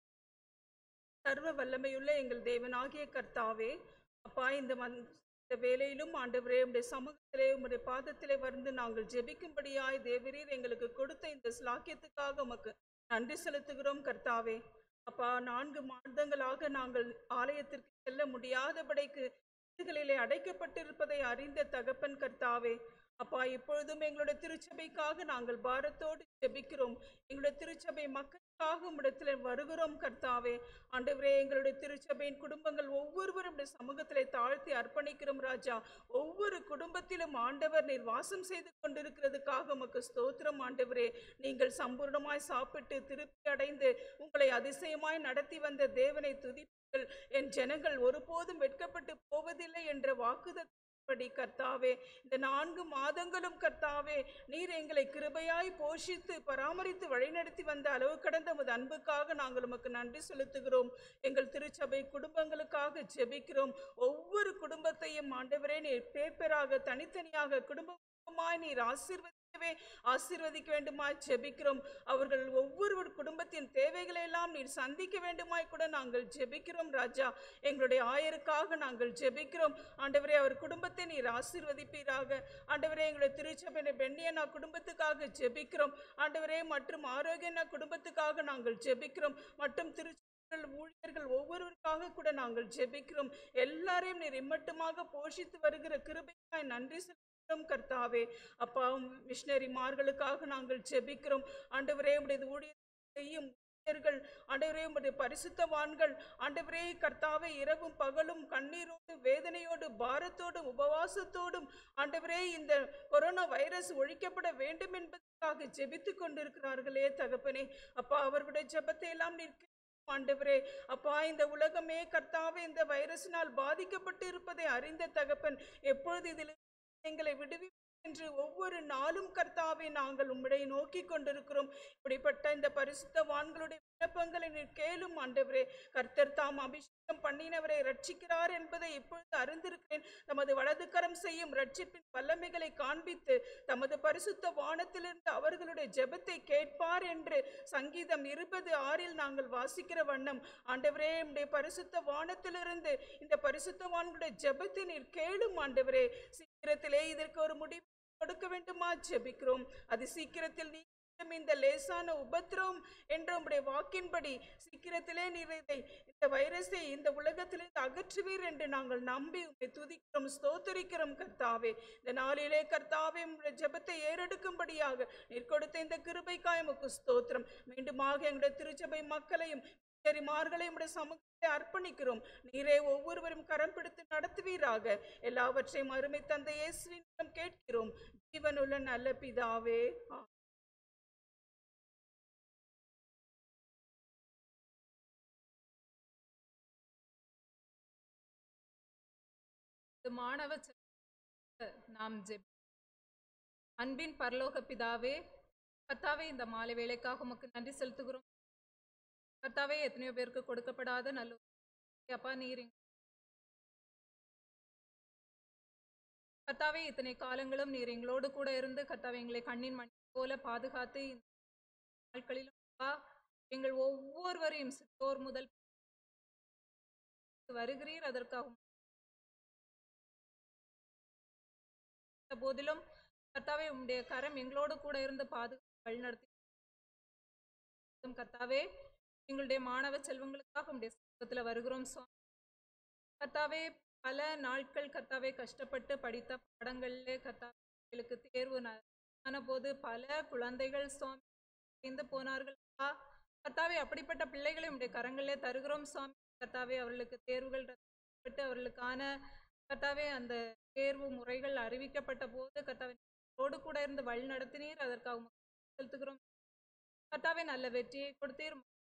சர்வ வல்லமையுள்ள எங்கள் தேவனாகிய கர்த்தாவே அப்பா இந்த மந் இந்த வேலையிலும் ஆண்டவரே உம்முடைய சமூகத்திலே உம்முடைய பாதத்திலே வந்து நாங்கள் ஜெபிக்கும்படியாய் தேவரீர் எங்களுக்கு கொடுத்த இந்த ஸ்லாக்கியத்துக்காக உமக்கு நன்றி செலுத்துகிறோம் கர்த்தாவே அப்பா நான்கு மாதங்களாக நாங்கள் ஆலயத்திற்கு செல்ல முடியாதபடிக்கு வீடுகளிலே அடைக்கப்பட்டிருப்பதை அறிந்த தகப்பன் கர்த்தாவே அப்பா இப்பொழுதும் எங்களுடைய திருச்சபைக்காக நாங்கள் பாரத்தோடு ஜெபிக்கிறோம் எங்களுடைய திருச்சபை மக்களுக்காக உம்மிடத்தில் வருகிறோம் கர்த்தாவே ஆண்டவரே எங்களுடைய திருச்சபையின் குடும்பங்கள் ஒவ்வொருவரும் உம்முடைய சமூகத்திலே தாழ்த்தி அர்ப்பணிக்கிறோம் ராஜா ஒவ்வொரு குடும்பத்திலும் ஆண்டவர் நீர் வாசம் செய்து கொண்டிருக்கிறதுக்காக உமக்கு ஸ்தோத்திரம் ஆண்டவரே நீங்கள் சம்பூர்ணமாய் சாப்பிட்டு திருப்தி அடைந்து உங்களை அதிசயமாய் நடத்தி வந்த தேவனை துதிப்பீர்கள் என் ஜனங்கள் ஒருபோதும் வெட்கப்பட்டு போவதில்லை என்ற வாக்குதத்தம் படி கர்த்தாவே இந்த நான்கு மாதங்களும் கர்த்தாவே நீர் எங்களை கிருபையாய் போஷித்து பராமரித்து வழிநடத்தி வந்த அளவு கடந்த உமது அன்புக்காக நாங்கள் உமக்கு நன்றி செலுத்துகிறோம் எங்கள் திருச்சபை குடும்பங்களுக்காக ஜெபிக்கிறோம் ஒவ்வொரு குடும்பத்தையும் ஆண்டவரே நீர் பேப்பராக தனித்தனியாக குடும்பமாய் நீர் ஆசீர்வதிக்கவே ஆசீர்வதிக்க வேண்டுமாய் ஜெபிக்கிறோம் அவர்கள் ஒவ்வொரு குடும்பத்தின் தேவைகளை எல்லாம் நீர் சந்திக்க வேண்டுமாய் கூட நாங்கள் ஜெபிக்கிறோம் ராஜா எங்களுடைய ஆயருக்காக நாங்கள் ஜெபிக்கிறோம் ஆண்டவரே அவர் குடும்பத்தை நீர் ஆசீர்வதிப்பீராக ஆண்டவரே எங்களுடைய திருச்சபை பெண்ணியனா குடும்பத்துக்காக ஜெபிக்கிறோம் ஆண்டவரே மற்றும் ஆரோக்கியனா குடும்பத்துக்காக நாங்கள் ஜெபிக்கிறோம் மற்றும் திருச்சபைகள் ஊழியர்கள் ஒவ்வொருவருக்காக கூட நாங்கள் ஜெபிக்கிறோம் எல்லாரையும் நீர் இம்மட்டுமாக போஷித்து வருகிற கிருபையாய் நன்றி செலுத்துகிறோம் கர்த்தாவே அப்பா மிஷினரிமார்களுக்காக நாங்கள் ஜெபிக்கிறோம் ஆண்டவரே உடைய ஊழியர் செய்யும் ஊழியர்கள் ஆண்டவரே உம்முடைய பரிசுத்தவான்கள் ஆண்டவரே கர்த்தாவே இரவும் பகலும் கண்ணீரோடு வேதனையோடு பாரத்தோடும் உபவாசத்தோடும் ஆண்டவரே இந்த கொரோனா வைரஸ் ஒழிக்கப்பட வேண்டும் என்பதற்காக ஜெபித்து கொண்டிருக்கிறார்களே தகப்பனே அப்பா அவர்களுடைய ஜெபத்தை எல்லாம் நிற்க ஆண்டவரே அப்பா இந்த உலகமே கர்த்தாவே இந்த வைரஸினால் பாதிக்கப்பட்டு இருப்பதை அறிந்த தகப்பன் எப்பொழுது இதில் எங்களை விடுவி என்று ஒவ்வொரு நாளும் கர்த்தாவே நாங்கள் உம்முடைய நோக்கி கொண்டிருக்கிறோம் இப்படிப்பட்ட இந்த பரிசுத்தவான்களுடைய விண்ணப்பங்களை நீர் கேளும் ஆண்டவரே கர்த்தர் தாம் அபிஷேகம் பண்ணினவரை ரட்சிக்கிறார் என்பதை இப்பொழுது அறிந்திருக்கிறேன் தமது வலதுகரம் செய்யும் ரட்சிப்பின் வல்லமைகளை காண்பித்து தமது பரிசுத்த வானத்திலிருந்து அவர்களுடைய ஜெபத்தை கேட்பார் என்று சங்கீதம் இருபது ஆறில் நாங்கள் வாசிக்கிற வண்ணம் ஆண்டவரே உம்முடைய பரிசுத்த வானத்திலிருந்து இந்த பரிசுத்தவான்களுடைய ஜெபத்தை நீர் கேளும் ஆண்டவரே சீக்கிரத்திலே இதற்கு ஒரு முடிவு கொடுக்க வேண்டுமா ஜெபிக்கிறோம் அது சீக்கிரத்தில் நீ இந்த லேசான உபத்திரவம் என்ற உம்முடைய வாக்கின்படி சீக்கிரத்திலே நீர் இதை இந்த வைரஸை இந்த உலகத்திலிருந்து அகற்றுவீர் என்று நாங்கள் நம்பி உம்மை துதிக்கிறோம் ஸ்தோத்தரிக்கிறோம் கர்த்தாவே இந்த நாளிலே கர்த்தாவே உம்முடைய ஜெபத்தை ஏறெடுக்கும்படியாக நீர் கொடுத்த இந்த கிருபைக்காய் உமக்கு ஸ்தோத்திரம் மீண்டுமாக எங்களுடைய திருச்சபை மக்களையும் சரிமார்களையும் உடைய சமூகத்தை அர்ப்பணிக்கிறோம் நீரே ஒவ்வொருவரும் கரம் பிடித்து நடத்துவீராக எல்லாவற்றையும் அருமை தந்தை இயேசுவின் மூலம் கேட்கிறோம் ஜீவனுள்ள நல்ல பிதாவே ஆமென். இது மாணவ செல்வ நாம் ஜெப அன்பின் பரலோக பிதாவே கர்த்தாவே இந்த மாலை வேலைக்காக உமக்கு நன்றி செலுத்துகிறோம் கர்த்தாவே எத்தனையோ பேருக்கு கொடுக்கப்படாத நல்ல ஒரு அப்பா நீர் எங்க- கர்த்தாவே இத்தனை காலங்களும் நீர் எங்களோடு கூட இருந்து கர்த்தாவே எங்களை கண்ணின் மணி போல பாதுகாத்து இந்த நாட்களிலும் அப்பா, எங்கள் ஒவ்வொருவரையும் சித்தோர் முதல் வருகிறீர் அதற்காக இருந்த போதிலும் கர்த்தாவே உம்முடைய கரம் எங்களோடு கூட இருந்து பாதுகாத்து வழிநடத்தி கர்த்தாவே எங்களுடைய மாணவ செல்வங்களுக்காக உம்முடைய சமூகத்தில் வருகிறோம் சுவாமி கர்த்தாவே பல நாட்கள் கர்த்தாவே கஷ்டப்பட்டு படித்த பாடங்களிலே கர்த்தாவே தேர்வு ந- ஆன போது பல குழந்தைகள் சுவாமி இருந்து போனார்கள் அப்பா. கர்த்தாவே அப்படிப்பட்ட பிள்ளைகளை உம்முடைய கரங்களிலே தருகிறோம் சுவாமி கர்த்தாவே அவர்களுக்கு தேர்வுகள் ரத்து அவர்களுக்கான கர்த்தாவே அந்த தேர்வு முறைகள் அறிவிக்கப்பட்ட போது கர்த்தாவே ோடு கூட இருந்து வழி நடத்தினீர் அதற்காக உமக்கு செலுத்துகிறோம் கர்த்தாவே நல்ல வெற்றியை கொடுத்தீர்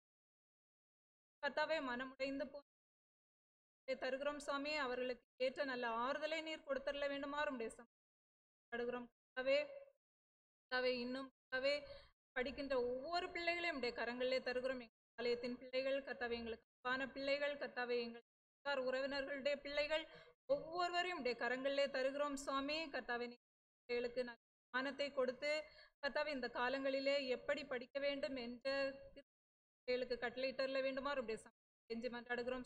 கர்த்தாவே மனமுடைந்து போ தருகிறோம் சுவாமி அவர்களுக்கு ஏற்ற நல்ல ஆறுதலை நீர் கொடுத்தரல வேண்டுமாறு உடைய சடுகிறோம் கர்த்தாவே கர்த்தாவே இன்னும் கர்த்தாவே படிக்கின்ற ஒவ்வொரு பிள்ளைகளையும் உடைய கரங்களிலே தருகிறோம் எங்கள் ஆலயத்தின் பிள்ளைகள் கர்த்தாவே எங்களுக்கு அன்பான பிள்ளைகள் கர்த்தாவே எங்கள் உற்றார் உறவினர்களுடைய பிள்ளைகள் ஒவ்வொருவரையும் உடைய கரங்களிலே தருகிறோம் சுவாமி கர்த்தாவே நீர் பிள்ளைகளுக்கு நல்ல ஞானத்தை கொடுத்து கர்த்தாவே இந்த காலங்களிலே எப்படி படிக்க வேண்டும் என்ற பிள்ளைகளுக்கு கட்டளையிட்டரல வேண்டுமாறு உடைய செஞ்சு மன்றாடுகிறோம்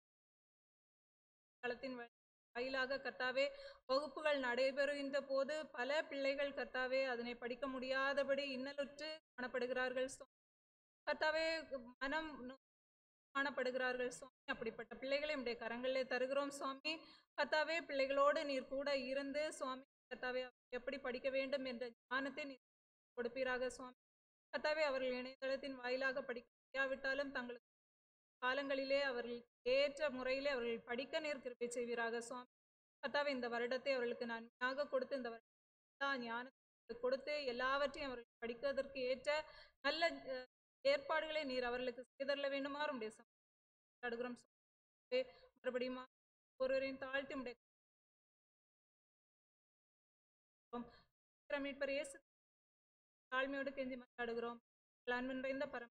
காலத்தின் வ- வாயிலாக கர்த்தாவே வகுப்புகள் நடைபெறுகின்ற போது பல பிள்ளைகள் கர்த்தாவே அதனை படிக்க முடியாதபடி இன்னலுற்று காணப்படுகிறார்கள் சுவாமி. கர்த்தாவே மனம் நொ- காணப்படுகிறார்கள் சுவாமி அப்படிப்பட்ட பிள்ளைகளை உடைய கரங்களிலே தருகிறோம் சுவாமி கர்த்தாவே பிள்ளைகளோடு நீர் கூட இருந்து சுவாமி கர்த்தாவே அவர்கள் எப்படி படிக்க வேண்டும் என்ற ஞானத்தை நீர் கொடுப்பீராக சுவாமி கர்த்தாவே அவர்கள் இணையதளத்தின் வாயிலாக படிக்க முடியாவிட்டாலும் தங்களுக்கு காலங்களிலே அவர்கள் ஏற்ற முறையிலே அவர்கள் படிக்க நேர் கிருபை செய்வீராக சுவாமி கர்த்தாவே இந்த வருடத்தை அவர்களுக்கு நன்மையாக கொடுத்து இந்த வருடம் எல்லா ஞானத்தை கொடுத்து எல்லாவற்றையும் அவர்கள் படிப்பதற்கு ஏற்ற நல்ல அஹ், ஏற்பாடுகளை நீர் அவர்களுக்கு செய்தரல வேண்டுமாறு உடைய அடுகிறோம் மறுபடியும் ஒருவரையும் தாழ்த்தி உடைய மீட்பர் இயேசு தாழ்மையோடு கெஞ்சி மன்றாடுகிறோம் அன்பின் நிறைந்த பரம்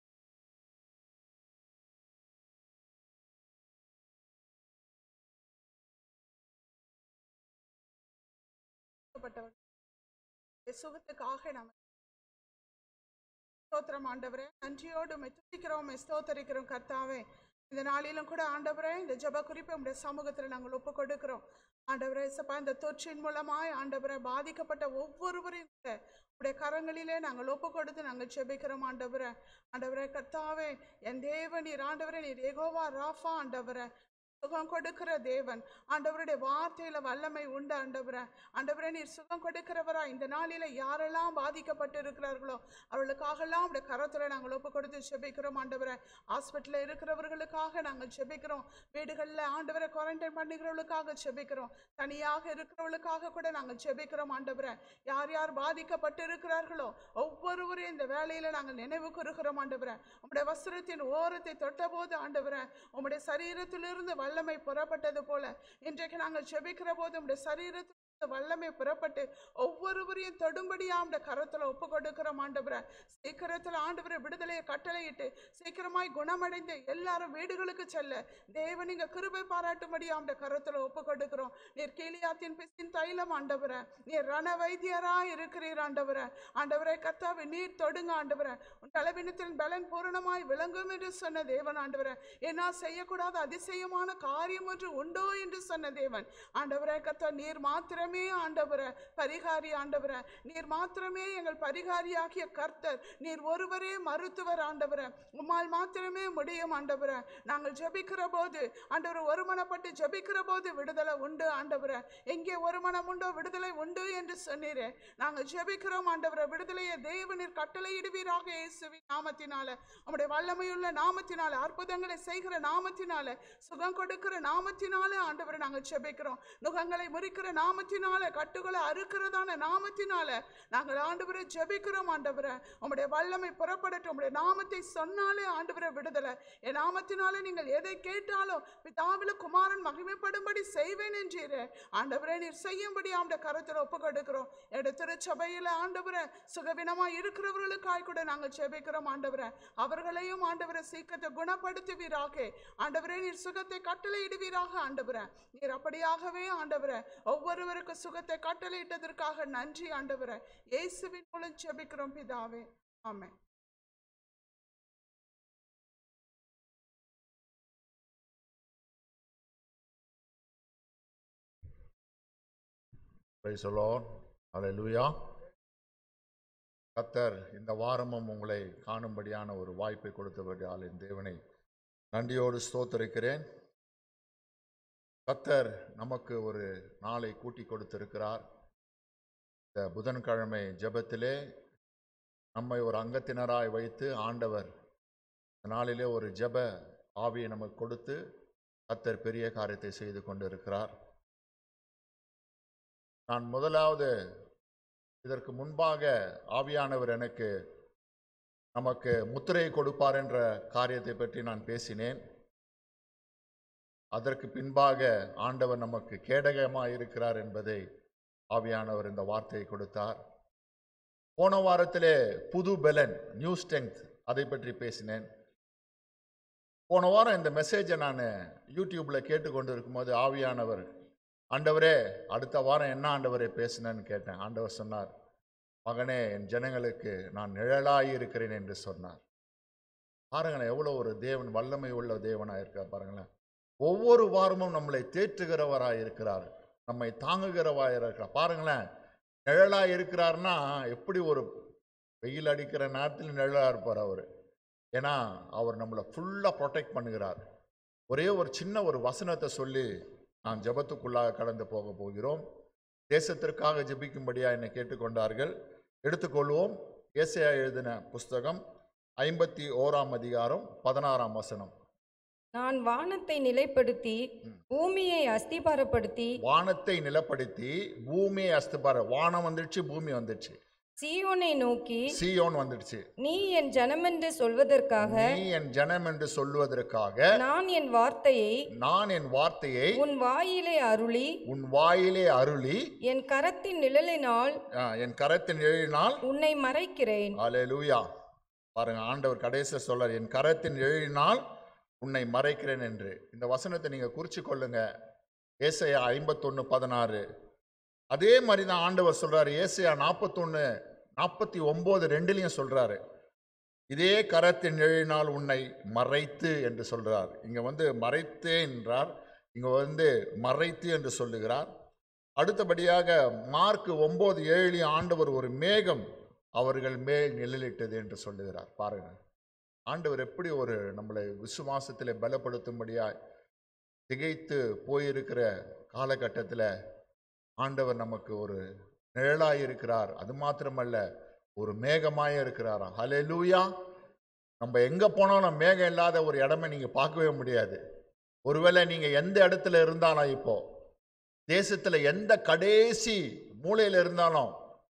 கொடுக்கப்பட்டவர் இந்த சுகத்துக்காக நாம் ஸ்தோத்திரம் ஆண்டவரே நன்றியோடு உம்மை துதிக்கிறோம் உம்மை ஸ்தோத்தரிக்கிறோம் கர்த்தாவே இந்த நாளிலும் கூட ஆண்டவரே இந்த ஜெப குறிப்பை உடைய சமூகத்தில் நாங்கள் ஒப்பு கொடுக்கிறோம் ஆண்டவரே சப்பா இந்த தொற்றின் மூலமாய் ஆண்டவரை பாதிக்கப்பட்ட ஒவ்வொருவரையும் கூட உடைய கரங்களிலே நாங்கள் ஒப்பு கொடுத்து நாங்கள் ஜெபிக்கிறோம் ஆண்டவரே ஆண்டவரே கர்த்தாவே என் தேவன் நீர் ஆண்டவரே நீர் ஏகோவா ராஃபா ஆண்டவரே சுகம் கொடுக்கிற தேவன் ஆண்டவருடைய வார்த்தையில வல்லமை உண்டு ஆண்டவரே ஆண்டவரே நீர் சுகம் கொடுக்கிறவரா இந்த நாளில யாரெல்லாம் பாதிக்கப்பட்டு இருக்கிறார்களோ அவர்களுக்காகலாம் உடைய கரத்துல நாங்கள் ஒப்பு கொடுத்து ஜெபிக்கிறோம் ஆண்டவரே ஹாஸ்பிட்டல்ல இருக்கிறவர்களுக்காக நாங்கள் ஜெபிக்கிறோம் வீடுகளில் ஆண்டவரை குவாரண்டைன் பண்ணுகிறவர்களுக்காக ஜெபிக்கிறோம் தனியாக இருக்கிறவர்களுக்காக கூட நாங்கள் ஜெபிக்கிறோம் ஆண்டவரே யார் யார் பாதிக்கப்பட்டு இருக்கிறார்களோ ஒவ்வொருவரையும் இந்த வேலையில நாங்கள் நினைவு கூறுகிறோம் ஆண்டவரே உம்முடைய வஸ்திரத்தின் ஓரத்தை தொட்டபோது ஆண்டவரே உம்முடைய சரீரத்திலிருந்து வல்லமை புறப்பட்டது போல இன்றைக்கு நாங்கள் ஜெபிக்கிற போது உம்முடைய சரீரத்தில் வல்லமை புறப்பட்டு ஒவ்வொருவரையும் தொடும்படியா அந்த கரத்துல ஒப்பு கொடுக்கிறோம் ஆண்டவரை சீக்கிரத்துல ஆண்டவரை விடுதலையை கட்டளையிட்டு சீக்கிரமாய் குணமடைந்து எல்லாரும் வீடுகளுக்கு செல்ல தேவன் நீங்க கிருபை பாராட்டும்படியா அந்த கரத்துல ஒப்பு கொடுக்கிறோம் நீர் கீழியாத்தின் பிசின் தைலம் ஆண்டவரை நீர் ரண வைத்தியரா இருக்கிறீர் ஆண்டவரை ஆண்டவரை கத்தாவை நீர் தொடுங்க ஆண்டவரை உன் பலவீனத்தின் பலன் பூரணமாய் விளங்கும் என்று சொன்ன தேவன் ஆண்டவரை என்ன செய்யக்கூடாத அதிசயமான காரியம் ஒன்று உண்டோ என்று சொன்ன தேவன் ஆண்டவரே கத்தா நீர் மாத்திரமே மாத்திரமே ஆண்டவரே பரிகாரி ஆண்டவரே நீர் மாத்திரமே எங்கள் பரிகாரியாகிய கர்த்தர் நீர் ஒருவரே மருத்துவர் ஆண்டவரே உம்மால் மாத்திரமே முடியும் ஆண்டவரே நாங்கள் ஜெபிக்கிற போது ஆண்டவர் ஒருமனப்பட்டு ஜெபிக்கிற போது விடுதலை உண்டு ஆண்டவரே எங்கே ஒரு மனம் உண்டோ விடுதலை உண்டு என்று சொன்னீரே நாங்கள் ஜெபிக்கிறோம் ஆண்டவரே விடுதலையை தேவனீர் கட்டளையிடுவீராக இயேசுவின் நாமத்தினால உம்முடைய வல்லமையுள்ள நாமத்தினால அற்புதங்களை செய்கிற நாமத்தினால சுகம் கொடுக்கிற நாமத்தினால ஆண்டவரை நாங்கள் ஜெபிக்கிறோம் நுகங்களை முறிக்கிற நாமத்தினால கட்டுகளை அறுக்கிறதான நாமத்தினால நாங்கள் ஆண்டவரை ஜெபிக்கிறோம் ஆண்டவரை உம்முடைய வல்லமை புறப்படட்டும் உம்முடைய நாமத்தை சொன்னாலே ஆண்டவரை விடுதலை என் நாமத்தினாலே நீங்கள் எதை கேட்டாலும் பிதாவில குமாரன் மகிமைப்படும்படி செய்வேன் என்றீரே ஆண்டவரே நீர் செய்யும்படி ஆண்ட கரத்தில் ஒப்பு கொடுக்கிறோம் என்னுடைய திருச்சபையில ஆண்டவரை சுகவினமா இருக்கிறவர்களுக்காய் கூட நாங்கள் ஜெபிக்கிறோம் ஆண்டவரை அவர்களையும் ஆண்டவரை சீக்கிரத்தை குணப்படுத்துவீராக ஆண்டவரே நீர் சுகத்தை கட்டளையிடுவீராக ஆண்டவரே நீர் அப்படியாகவே ஆண்டவரே ஒவ்வொருவருக்கும் சுகத்தை கட்டளையிட்டதற்காக நன்றி ஆண்டவரே இயேசுவின் மூலம் ஜெபிக்கிறோம் பிதாவே ஆமென் பிரைஸ் Lord. Hallelujah. கத்தர் இந்த வாரமும் உங்களை காணும்படியான ஒரு வாய்ப்பை கொடுத்தபடியால் என் தேவனை நன்றியோடு ஸ்தோத்தரிக்கிறேன் கத்தர் நமக்கு ஒரு நாளை கூட்டி கொடுத்திருக்கிறார் இந்த புதன்கிழமை ஜெபத்திலே நம்மை ஒரு அங்கத்தினராய் வைத்து ஆண்டவர் இந்த நாளிலே ஒரு ஜெப ஆவியை நமக்கு கொடுத்து கத்தர் பெரிய காரியத்தை செய்து கொண்டிருக்கிறார் நான் முதலாவது இதற்கு முன்பாக ஆவியானவர் எனக்கு நமக்கு முத்திரை கொடுப்பார் என்ற காரியத்தை பற்றி நான் பேசினேன் அதற்கு பின்பாக ஆண்டவர் நமக்கு கேடகமாக இருக்கிறார் என்பதை ஆவியானவர் இந்த வார்த்தையை கொடுத்தார் போன வாரத்திலே புது பெலன் நியூ ஸ்ட்ரெங்க் அதை பற்றி பேசினேன் போன வாரம் இந்த மெசேஜை நான் யூடியூப்பில் கேட்டுக்கொண்டு இருக்கும்போது ஆவியானவர் ஆண்டவரே அடுத்த வாரம் என்ன ஆண்டவரே பேசினேன்னு கேட்டேன் ஆண்டவர் சொன்னார் மகனே என் ஜனங்களுக்கு நான் நிழலாய் இருக்கிறேன் என்று சொன்னார் பாருங்களேன் எவ்வளோ ஒரு தேவன் வல்லமை உள்ள தேவனாக இருக்கார் பாருங்களேன் ஒவ்வொரு வாரமும் நம்மளை தேற்றுகிறவராய் இருக்கிறார் நம்மை தாங்குகிறவராய் இருக்கிறார் பாருங்களேன் நிழலாய் இருக்கிறார்னா எப்படி ஒரு வெயில் அடிக்கிற நேரத்தில் நிழலாக இருப்பார் அவர் ஏன்னா அவர் நம்மளை ஃபுல்லாக ப்ரொடெக்ட் பண்ணுகிறார் ஒரே ஒரு சின்ன ஒரு வசனத்தை சொல்லி நாம் ஜெபத்துக்குள்ளாக கடந்து போக போகிறோம் தேசத்திற்காக ஜெபிக்கும்படியா என்னை கேட்டுக்கொண்டார்கள் எடுத்துக்கொள்வோம் ஏசையா எழுதின புஸ்தகம் ஐம்பத்தி ஓராம் அதிகாரம் பதினாறாம் வசனம் நான் வானத்தை நிலைப்படுத்தி பூமியை அஸ்திபாரப்படுத்தி வானத்தை நிலப்படுத்தி பூமியை அஸ்திபார வானம் வந்துடுச்சு பூமி வந்துடுச்சு சீயோனை நோக்கி சீயோன் வந்துடுச்சு நீ என் ஜனமென்று சொல்வதற்காக நீ என் ஜனம் என்று சொல்வதற்காக நான் என் வார்த்தையை நான் என் வார்த்தையை உன் வாயிலே அருளி உன் வாயிலே அருளி என் கரத்தின் நிழலினால் ஆ, என் கரத்தின் எழுதினால் உன்னை மறைக்கிறேன் அலேலூயா பாருங்க ஆண்டவர் கடைசியா சொல்றார் என் கரத்தின் எழுதினால் உன்னை மறைக்கிறேன் என்று இந்த வசனத்தை நீங்க குறிச்சு கொள்ளுங்க ஏசையா ஐம்பத்தொன்னு பதினாறு அதே மாதிரி தான் ஆண்டவர் சொல்றாரு ஏசையா நாற்பத்தொன்னு நாற்பத்தி ஒன்பது ரெண்டுலையும் சொல்றாரு இதே கரத்தின் எழுதினால் உன்னை மறைத்து என்று சொல்றார் இங்க வந்து மறைத்தே என்றார் இங்க வந்து மறைத்து என்று சொல்லுகிறார் அடுத்தபடியாக மார்க் ஒன்பது ஏழுலையும் ஆண்டவர் ஒரு மேகம் அவர்கள் மேல் நிழலிட்டது என்று சொல்லுகிறார் பாருங்க ஆண்டவர் எப்படி ஒரு நம்மளை விசுவாசத்தில் பலப்படுத்தும்படியாய் திகைத்து போயிருக்கிற காலகட்டத்தில் ஆண்டவர் நமக்கு ஒரு நிழலாய் இருக்கிறார் அது மாத்திரமல்ல ஒரு மேகமாய் இருக்கிறாரா ஹalleluya நம்ம எங்க போனாலும் மேகம் இல்லாத ஒரு இடமே நீங்க பார்க்கவே முடியாது ஒருவேளை நீங்க எந்த இடத்துல இருந்தாலும் இப்போ தேசத்துல எந்த கடைசி மூலையில இருந்தாலும்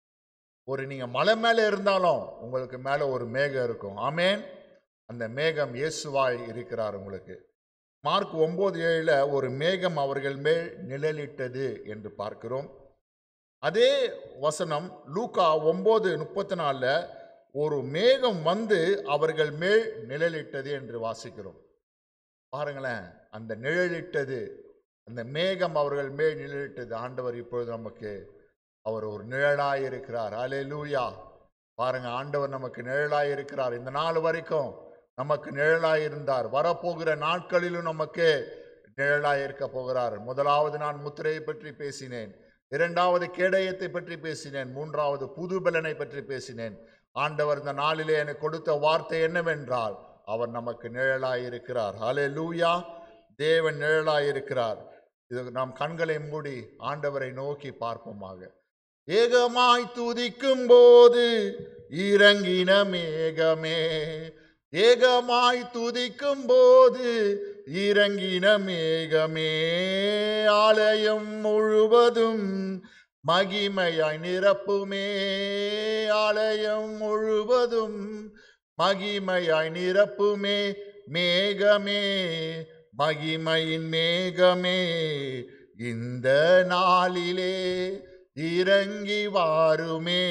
ஒரு நீங்க மலை மேல இருந்தாலும் உங்களுக்கு மேல ஒரு மேகம் இருக்கும் ஆமேன் அந்த மேகம் இயேசுவாய் இருக்கிறார் உங்களுக்கு மார்க் ஒன்பது ஏழுல ஒரு மேகம் அவர்கள் மேல் நிழலிட்டது என்று பார்க்கிறோம் அதே வசனம் லூக்கா ஒன்பது முப்பத்தி நாலுல ஒரு மேகம் வந்து அவர்கள் மேல் நிழலிட்டது என்று வாசிக்கிறோம் பாருங்களேன் அந்த நிழலிட்டது அந்த மேகம் அவர்கள் மேல் நிழலிட்டது ஆண்டவர் இப்பொழுது நமக்கு அவர் ஒரு நிழலாய் இருக்கிறார் அலே லூயா பாருங்க ஆண்டவர் நமக்கு நிழலாய் இருக்கிறார் இந்த நாள் வரைக்கும் நமக்கு நிழலாய் இருந்தார் வரப்போகிற நாட்களிலும் நமக்கு நிழலாய் இருக்க போகிறார் முதலாவது நான் முத்திரையை பற்றி பேசினேன் இரண்டாவது கேடயத்தை பற்றி பேசினேன் மூன்றாவது புது பலனை பற்றி பேசினேன் ஆண்டவர் இந்த நாளிலே எனக்கு கொடுத்த வார்த்தை என்னவென்றால் அவர் நமக்கு நிழலாய் இருக்கிறார் ஹலே லூயா தேவன் நிழலாய் இருக்கிறார் இது நாம் கண்களை மூடி ஆண்டவரை நோக்கி பார்ப்போமாக ஏகமாய் துதிக்கும் போது இறங்கின மேகமே ஏகமாய் துதிக்கும் போது இறங்கின மேகமே ஆலயம் முழுவதும் மகிமையாய் நிரப்புமே ஆலயம் முழுவதும் மகிமையாய் நிரப்புமே மேகமே மகிமையின் மேகமே இந்த நாளிலே இறங்கி வாருமே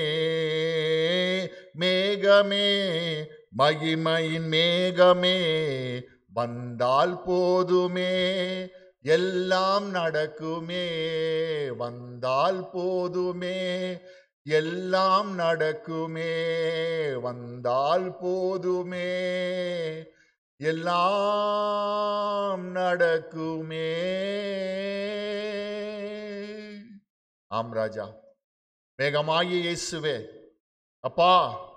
மேகமே மகிமையின் மேகமே வந்தால் போதுமே எல்லாம் நடக்குமே வந்தால் போதுமே எல்லாம் நடக்குமே வந்தால் போதுமே எல்லாம் நடக்குமே ஆம் ராஜா மேகமாகிய இயேசுவே அப்பா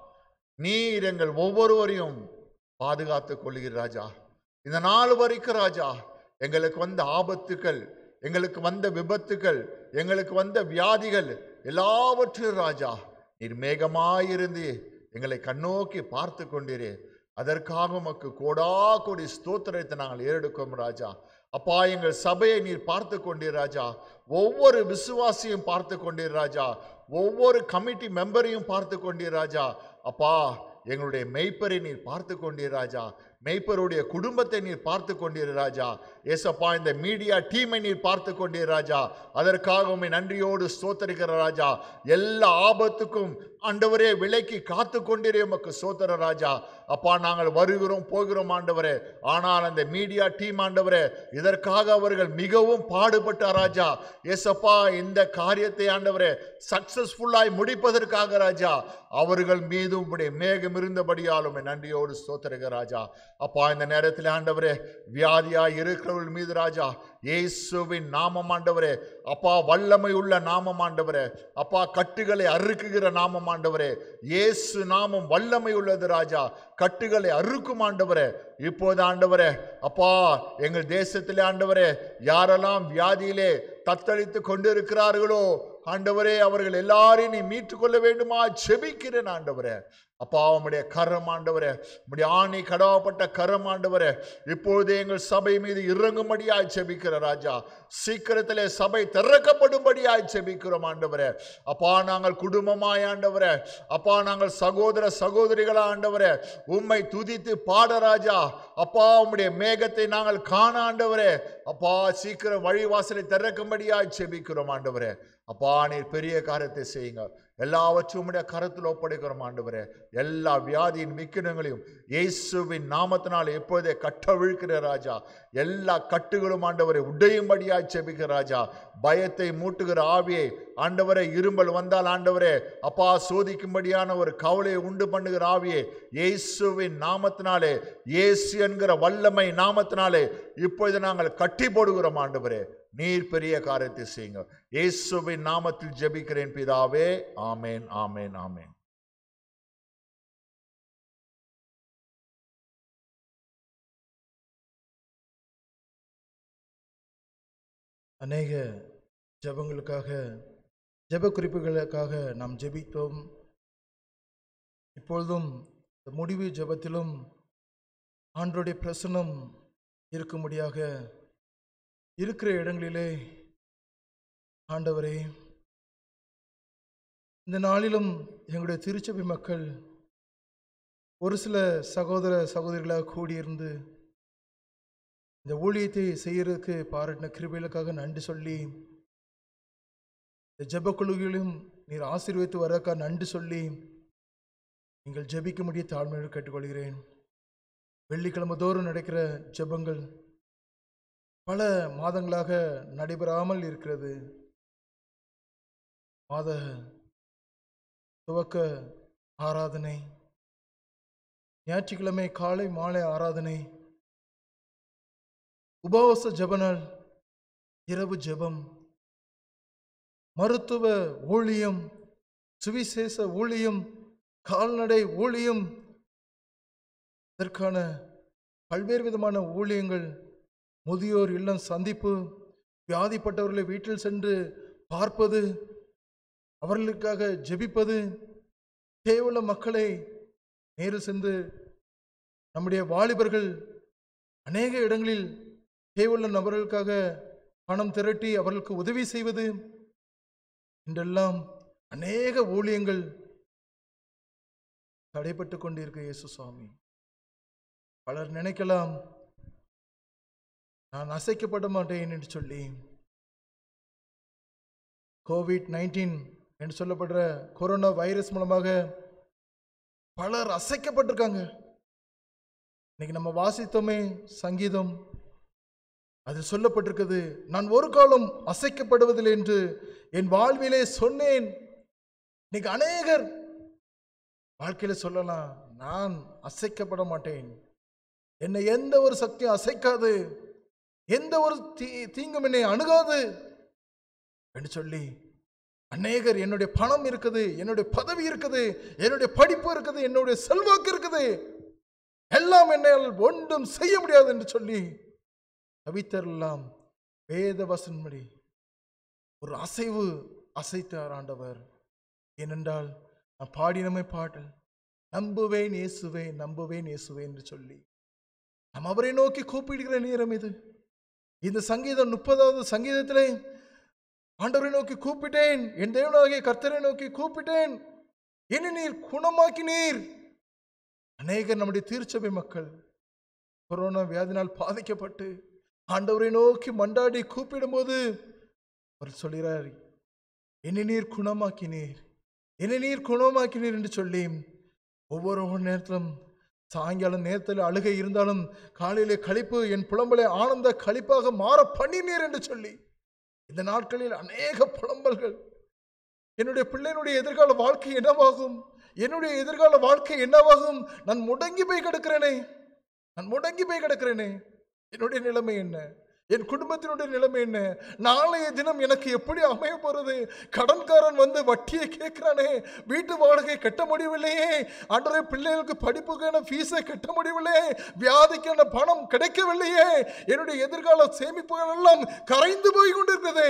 நீர் எங்கள் ஒவ்வொருவரையும் பாதுகாத்துக் கொள்கிறீர் ராஜா இந்த நாள் வரைக்கும் ராஜா எங்களுக்கு வந்த ஆபத்துக்கள் எங்களுக்கு வந்த விபத்துக்கள் எங்களுக்கு வந்த வியாதிகள் எல்லாவற்றையும் ராஜா நீர் மேகமாயிருந்து எங்களை கண்ணோக்கி பார்த்து கொண்டீரே அதற்காக உமக்கு கோடா கோடி ஸ்தோத்திரத்தை நாங்கள் ஏறெடுக்கிறோம் ராஜா அப்பா எங்கள் சபையை நீர் பார்த்து கொண்டீர் ராஜா ஒவ்வொரு விசுவாசியும் பார்த்து கொண்டீர் ராஜா ஒவ்வொரு கமிட்டி மெம்பரையும் பார்த்து கொண்டீர் ராஜா அப்பா எங்களுடைய மெய்ப்பரை நீர் பார்த்து கொண்டீர் ராஜா மெய்ப்பருடைய குடும்பத்தை நீர் பார்த்து கொண்டீர் ராஜா ஏசப்பா இந்த மீடியா டீமை நீர் பார்த்து கொண்டீர் ராஜா அதற்காக உம்மை நன்றியோடு ஸ்தோத்தரிக்கிற ராஜா எல்லா ஆபத்துக்கும் ஆண்டவரே விலைக்கு காத்து கொண்டீரே உமக்கு சோதர ராஜா அப்பா நாங்கள் வருகிறோம் போகிறோம் ஆண்டவரே ஆனால் அந்த மீடியா டீம் ஆண்டவரே இதற்காக அவர்கள் மிகவும் பாடுபட்டார் ராஜா ஏசப்பா இந்த காரியத்தை ஆண்டவரே சக்சஸ்ஃபுல்லாய் முடிப்பதற்காக ராஜா அவர்கள் மீது உம்முடைய மேகம் இருந்தபடியால் உம்மை நன்றியோடு ஸ்தோத்திரக ராஜா அப்பா இந்த நேரத்தில் ஆண்டவரே வியாதியாய் இருக்கிறவர்கள் மீது ராஜா இயேசுவின் நாமம் ஆண்டவரே அப்பா வல்லமை உள்ள நாமம் ஆண்டவரே அப்பா கட்டுகளை அறுக்குகிற நாமம் ஆண்டவரே இயேசு நாமம் வல்லமை உள்ளது ராஜா கட்டுகளை அறுக்கும் ஆண்டவரே இப்போது ஆண்டவரே அப்பா எங்கள் தேசத்திலே ஆண்டவரே யாரெல்லாம் வியாதியிலே தத்தளித்து கொண்டிருக்கிறார்களோ ஆண்டவரே அவர்கள் எல்லாரையும் நீ மீட்டுக் கொள்ள வேண்டுமா செபிக்கிறேன் ஆண்டவரே அப்பா உம்முடைய கரம் ஆண்டவரே உம்முடைய ஆணி கடவப்பட்ட கரம் ஆண்டவரே இப்பொழுதே எங்கள் சபை மீது இறங்கும்படியாய் செபிக்கிற ராஜா சீக்கிரத்திலே சபை திறக்கப்படும்படியாய் செபிக்கிறோம் ஆண்டவரே அப்பா நாங்கள் குடும்பமாய் ஆண்டவரே அப்பா நாங்கள் சகோதர சகோதரிகளா ஆண்டவரே உம்மை துதித்து பாட ராஜா அப்பா உம்முடைய மேகத்தை நாங்கள் காண ஆண்டவரே அப்பா சீக்கிரம் வழிவாசலை திறக்கும்படியாய் செபிக்கிறோம் ஆண்டவரே அப்பா நீர் பெரிய காரியத்தை செய்யுங்க எல்லாவற்றும் உம்முடைய கரத்தில் ஒப்படைக்கிறோம் ஆண்டவரே எல்லா வியாதியின் விக்கினங்களையும் இயேசுவின் நாமத்தினால் எப்போதே கட்டவிழ்கிற ராஜா எல்லா கட்டுகளும் ஆண்டவரை உடையும்படியாய் செபிக்கிற ராஜா பயத்தை மூட்டுகிற ஆவியை ஆண்டவரை இரும்பல் வந்தால் ஆண்டவரே அப்பா சோதிக்கும்படியான ஒரு கவலையை உண்டு பண்ணுகிற ஆவியை இயேசுவின் நாமத்தினாலே இயேசு என்கிற வல்லமை நாமத்தினாலே இப்பொழுது நாங்கள் கட்டி போடுகிறோம் ஆண்டவரே நீர் பெரிய காரியத்தை செய்யுங்க இயேசுவின் நாமத்தில் ஜெபிக்கிறேன் பிதாவே ஆமேன் ஆமேன் ஆமேன் அநேக ஜெபங்களுக்காக ஜெப குறிப்புகளுக்காக நாம் ஜெபித்தோம் இப்பொழுதும் இந்த முடிவு ஜெபத்திலும் ஆண்டோடைய பிரசனம் இருக்கும்படியாக இருக்கிற இடங்களிலே ஆண்டவரே இந்த நாளிலும் எங்களுடைய திருச்சபை மக்கள் ஒரு சில சகோதர சகோதரிகளாக கூடியிருந்து இந்த ஊழியத்தை செய்யறதுக்கு பாராட்டின கிருபைகளுக்காக நன்றி சொல்லி இந்த ஜெபக்குழுவிலும் நீர் ஆசீர்வதித்து வரக்காக நன்றி சொல்லி நீங்கள் ஜெபிக்க முடிய தாழ்மையோடு கேட்டுக்கொள்கிறேன் வெள்ளிக்கிழமை தோறும் நடக்கிற ஜெபங்கள் பல மாதங்களாக நடைபெறாமல் இருக்கிறது மாத துவக்க ஆராதனை ஞாயிற்றுக்கிழமை காலை மாலை ஆராதனை உபவாச ஜெபநாள் இரவு ஜெபம் மருத்துவ ஊழியம் சுவிசேஷ ஊழியம் கால்நடை ஊழியம் இதற்கான பல்வேறு விதமான ஊழியங்கள் முதியோர் இல்லம் சந்திப்பு வியாதிப்பட்டவர்களை வீட்டில் சென்று பார்ப்பது அவர்களுக்காக ஜெபிப்பது தேவையுள்ள மக்களை நேரில் சென்று நம்முடைய வாலிபர்கள் அநேக இடங்களில் தேவையுள்ள நபர்களுக்காக பணம் திரட்டி அவர்களுக்கு உதவி செய்வது இன்றெல்லாம் அநேக ஊழியங்கள் தடைப்பட்டு கொண்டிருக்க இயேசு சுவாமி பலர் நினைக்கலாம் நான் அசைக்கப்பட மாட்டேன் என்று சொல்லி கோவிட் நைன்டீன் என்று சொல்லப்படுற கொரோனா வைரஸ் மூலமாக பலர் அசைக்கப்பட்டிருக்காங்க இன்னைக்கு நம்ம வாசித்தோமே சங்கீதம் அது சொல்லப்பட்டிருக்குது நான் ஒரு காலம் அசைக்கப்படுவதில்லை என்று என் வாழ்விலே சொன்னேன் இன்னைக்கு அநேகர் வாழ்க்கையில சொல்லலாம் நான் அசைக்கப்பட மாட்டேன் என்னை எந்த ஒரு சக்தியும் அசைக்காது எந்த ஒரு தீ தீங்கும் என்னை அணுகாது என்று சொல்லி அநேகர் என்னுடைய பணம் இருக்குது என்னுடைய பதவி இருக்குது என்னுடைய படிப்பு இருக்குது என்னுடைய செல்வாக்கு இருக்குது எல்லாம் என்னால் ஒன்றும் செய்ய முடியாது என்று சொல்லி தவித்தரெல்லாம் வேத வசன்படி ஒரு அசைவு அசைத்தார் ஆண்டவர் ஏனென்றால் நான் பாடினமை பாடல் நம்புவேன் இயேசுவேன் நம்புவேன் இயேசுவேன் என்று சொல்லி நாம் அவரை நோக்கி கூப்பிடுகிற நேரம் இது இந்த சங்கீதம் முப்பதாவது சங்கீதத்திலே ஆண்டவரை நோக்கி கூப்பிட்டேன் என் தேவனாகிய கர்த்தரை நோக்கி கூப்பிட்டேன் என்னை நீர் குணமாக்கினீர் அநேகர் நம்முடைய தீர்ச்சபை மக்கள் கொரோனா வியாதினால் பாதிக்கப்பட்டு ஆண்டவரை நோக்கி மண்டாடி கூப்பிடும்போது அவர் சொல்கிறார் என்னை நீர் குணமாக்கினீர் என்னை நீர் குணமாக்கினீர் என்று சொல்லி ஒவ்வொரு நேரத்திலும் சாயங்காலம் நேரத்தில் அழுகை இருந்தாலும் காலையிலே கழிப்பு என் புலம்பலை ஆனந்த கழிப்பாக மாற பண்ணினீர் என்று சொல்லி இந்த நாட்களில் அநேக புலம்பல்கள் என்னுடைய பிள்ளையினுடைய எதிர்கால வாழ்க்கை என்னவாகும் என்னுடைய எதிர்கால வாழ்க்கை என்னவாகும் நான் முடங்கி போய் கிடக்கிறேனே நான் முடங்கி போய் கிடக்கிறேனே என்னுடைய நிலைமை என்ன என் குடும்பத்தினுடைய நிலைமை என்ன நாளைய தினம் எனக்கு எப்படி அமைய போறது கடன்காரன் வந்து வட்டியை கேட்கிறானே வீட்டு வாடகை கட்ட முடியவில்லையே அன்றரை பிள்ளைகளுக்கு படிப்புக்கான ஃபீஸை கட்ட முடியவில்லையே வியாதிக்கான பணம் கிடைக்கவில்லையே என்னுடைய எதிர்கால சேமிப்புகள் எல்லாம் கரைந்து போய் கொண்டிருக்கிறதே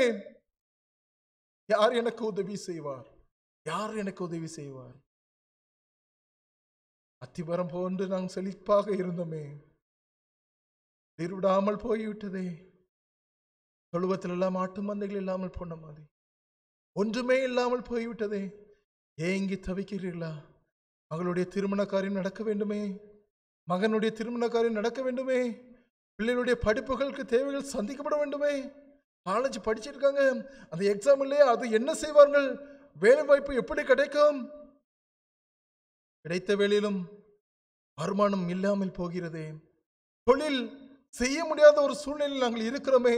யார் எனக்கு உதவி செய்வார் யார் எனக்கு உதவி செய்வார் அத்திவரம் போன்று நாங்கள் செழிப்பாக இருந்தோமே திருவிடாமல் போய்விட்டதே தொழுவத்தில் எல்லாம் ஆட்டு மந்தைகள் இல்லாமல் போன மாதிரி ஒன்றுமே இல்லாமல் போய்விட்டதே ஏங்கி தவிக்கிறீர்களா மகளுடைய திருமண காரியம் நடக்க வேண்டுமே மகனுடைய திருமண காரியம் நடக்க வேண்டுமே பிள்ளைகளுடைய படிப்புகளுக்கு தேவைகள் சந்திக்கப்பட வேண்டுமே காலேஜ் படிச்சிருக்காங்க அந்த எக்ஸாம் இல்லையே அது என்ன செய்வார்கள் வேலை வாய்ப்பு எப்படி கிடைக்கும் கிடைத்த வேலையிலும் வருமானம் இல்லாமல் போகிறதே தொழில் செய்ய முடியாத ஒரு சூழ்நிலையில் நாங்கள் இருக்கிறோமே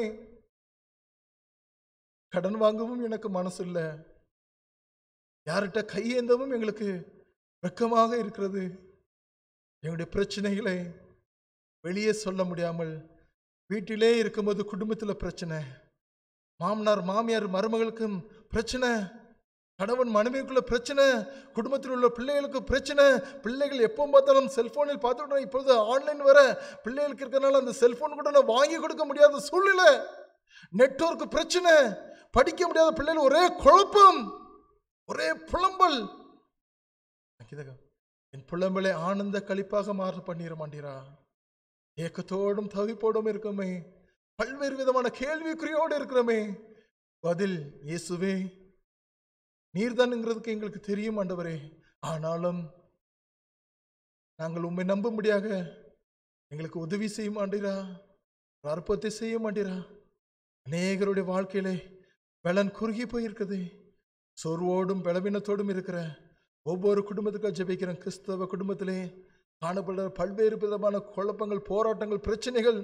கடன் வாங்கவும் எனக்கு மனசு இல்லை யார்கிட்ட கையேந்தவும் எங்களுக்கு வெக்கமாக இருக்கிறது எங்களுடைய பிரச்சனைகளை வெளியே சொல்ல முடியாமல் வீட்டிலே இருக்கும்போது குடும்பத்தில் பிரச்சனை மாமனார் மாமியார் மருமகளுக்கும் பிரச்சனை கணவன் மனைவிக்குள்ள பிரச்சனை குடும்பத்தில் உள்ள பிள்ளைகளுக்கு பிரச்சனை பிள்ளைகள் எப்போ பார்த்தாலும் செல்போனில் பார்த்துட்டு இப்பொழுது ஆன்லைன் வர பிள்ளைகளுக்கு இருக்கிறனால அந்த செல்போன் கூட நான் வாங்கி கொடுக்க முடியாத சூழ்நிலை நெட்வொர்க் பிரச்சனை படிக்க முடியாத பிள்ளைகள் ஒரே குழப்பம் ஒரே புலம்பல் என் புலம்பலை ஆனந்த கழிப்பாக மாற பண்ணிட மாட்டீரா ஏக்கத்தோடும் தவிப்போடும் இருக்கோமே பல்வேறு விதமான கேள்விக்குறியோடு இருக்கிறோமே பதில் இயேசுவே நீர்தானுங்கிறதுக்கு எங்களுக்கு தெரியும் ஆண்டவரே ஆனாலும் நாங்கள் உண்மை நம்பும்படியாக எங்களுக்கு உதவி செய்ய மாட்டீரா ஒரு அற்புதத்தை செய்ய மாட்டீரா அநேகருடைய வாழ்க்கையிலே பலன் குறுகி போயிருக்குது சோர்வோடும் பலவீனத்தோடும் இருக்கிற ஒவ்வொரு குடும்பத்துக்காக ஜெபிக்கிறேன் கிறிஸ்தவ குடும்பத்திலே காணப்படுற பல்வேறு விதமான குழப்பங்கள் போராட்டங்கள் பிரச்சனைகள்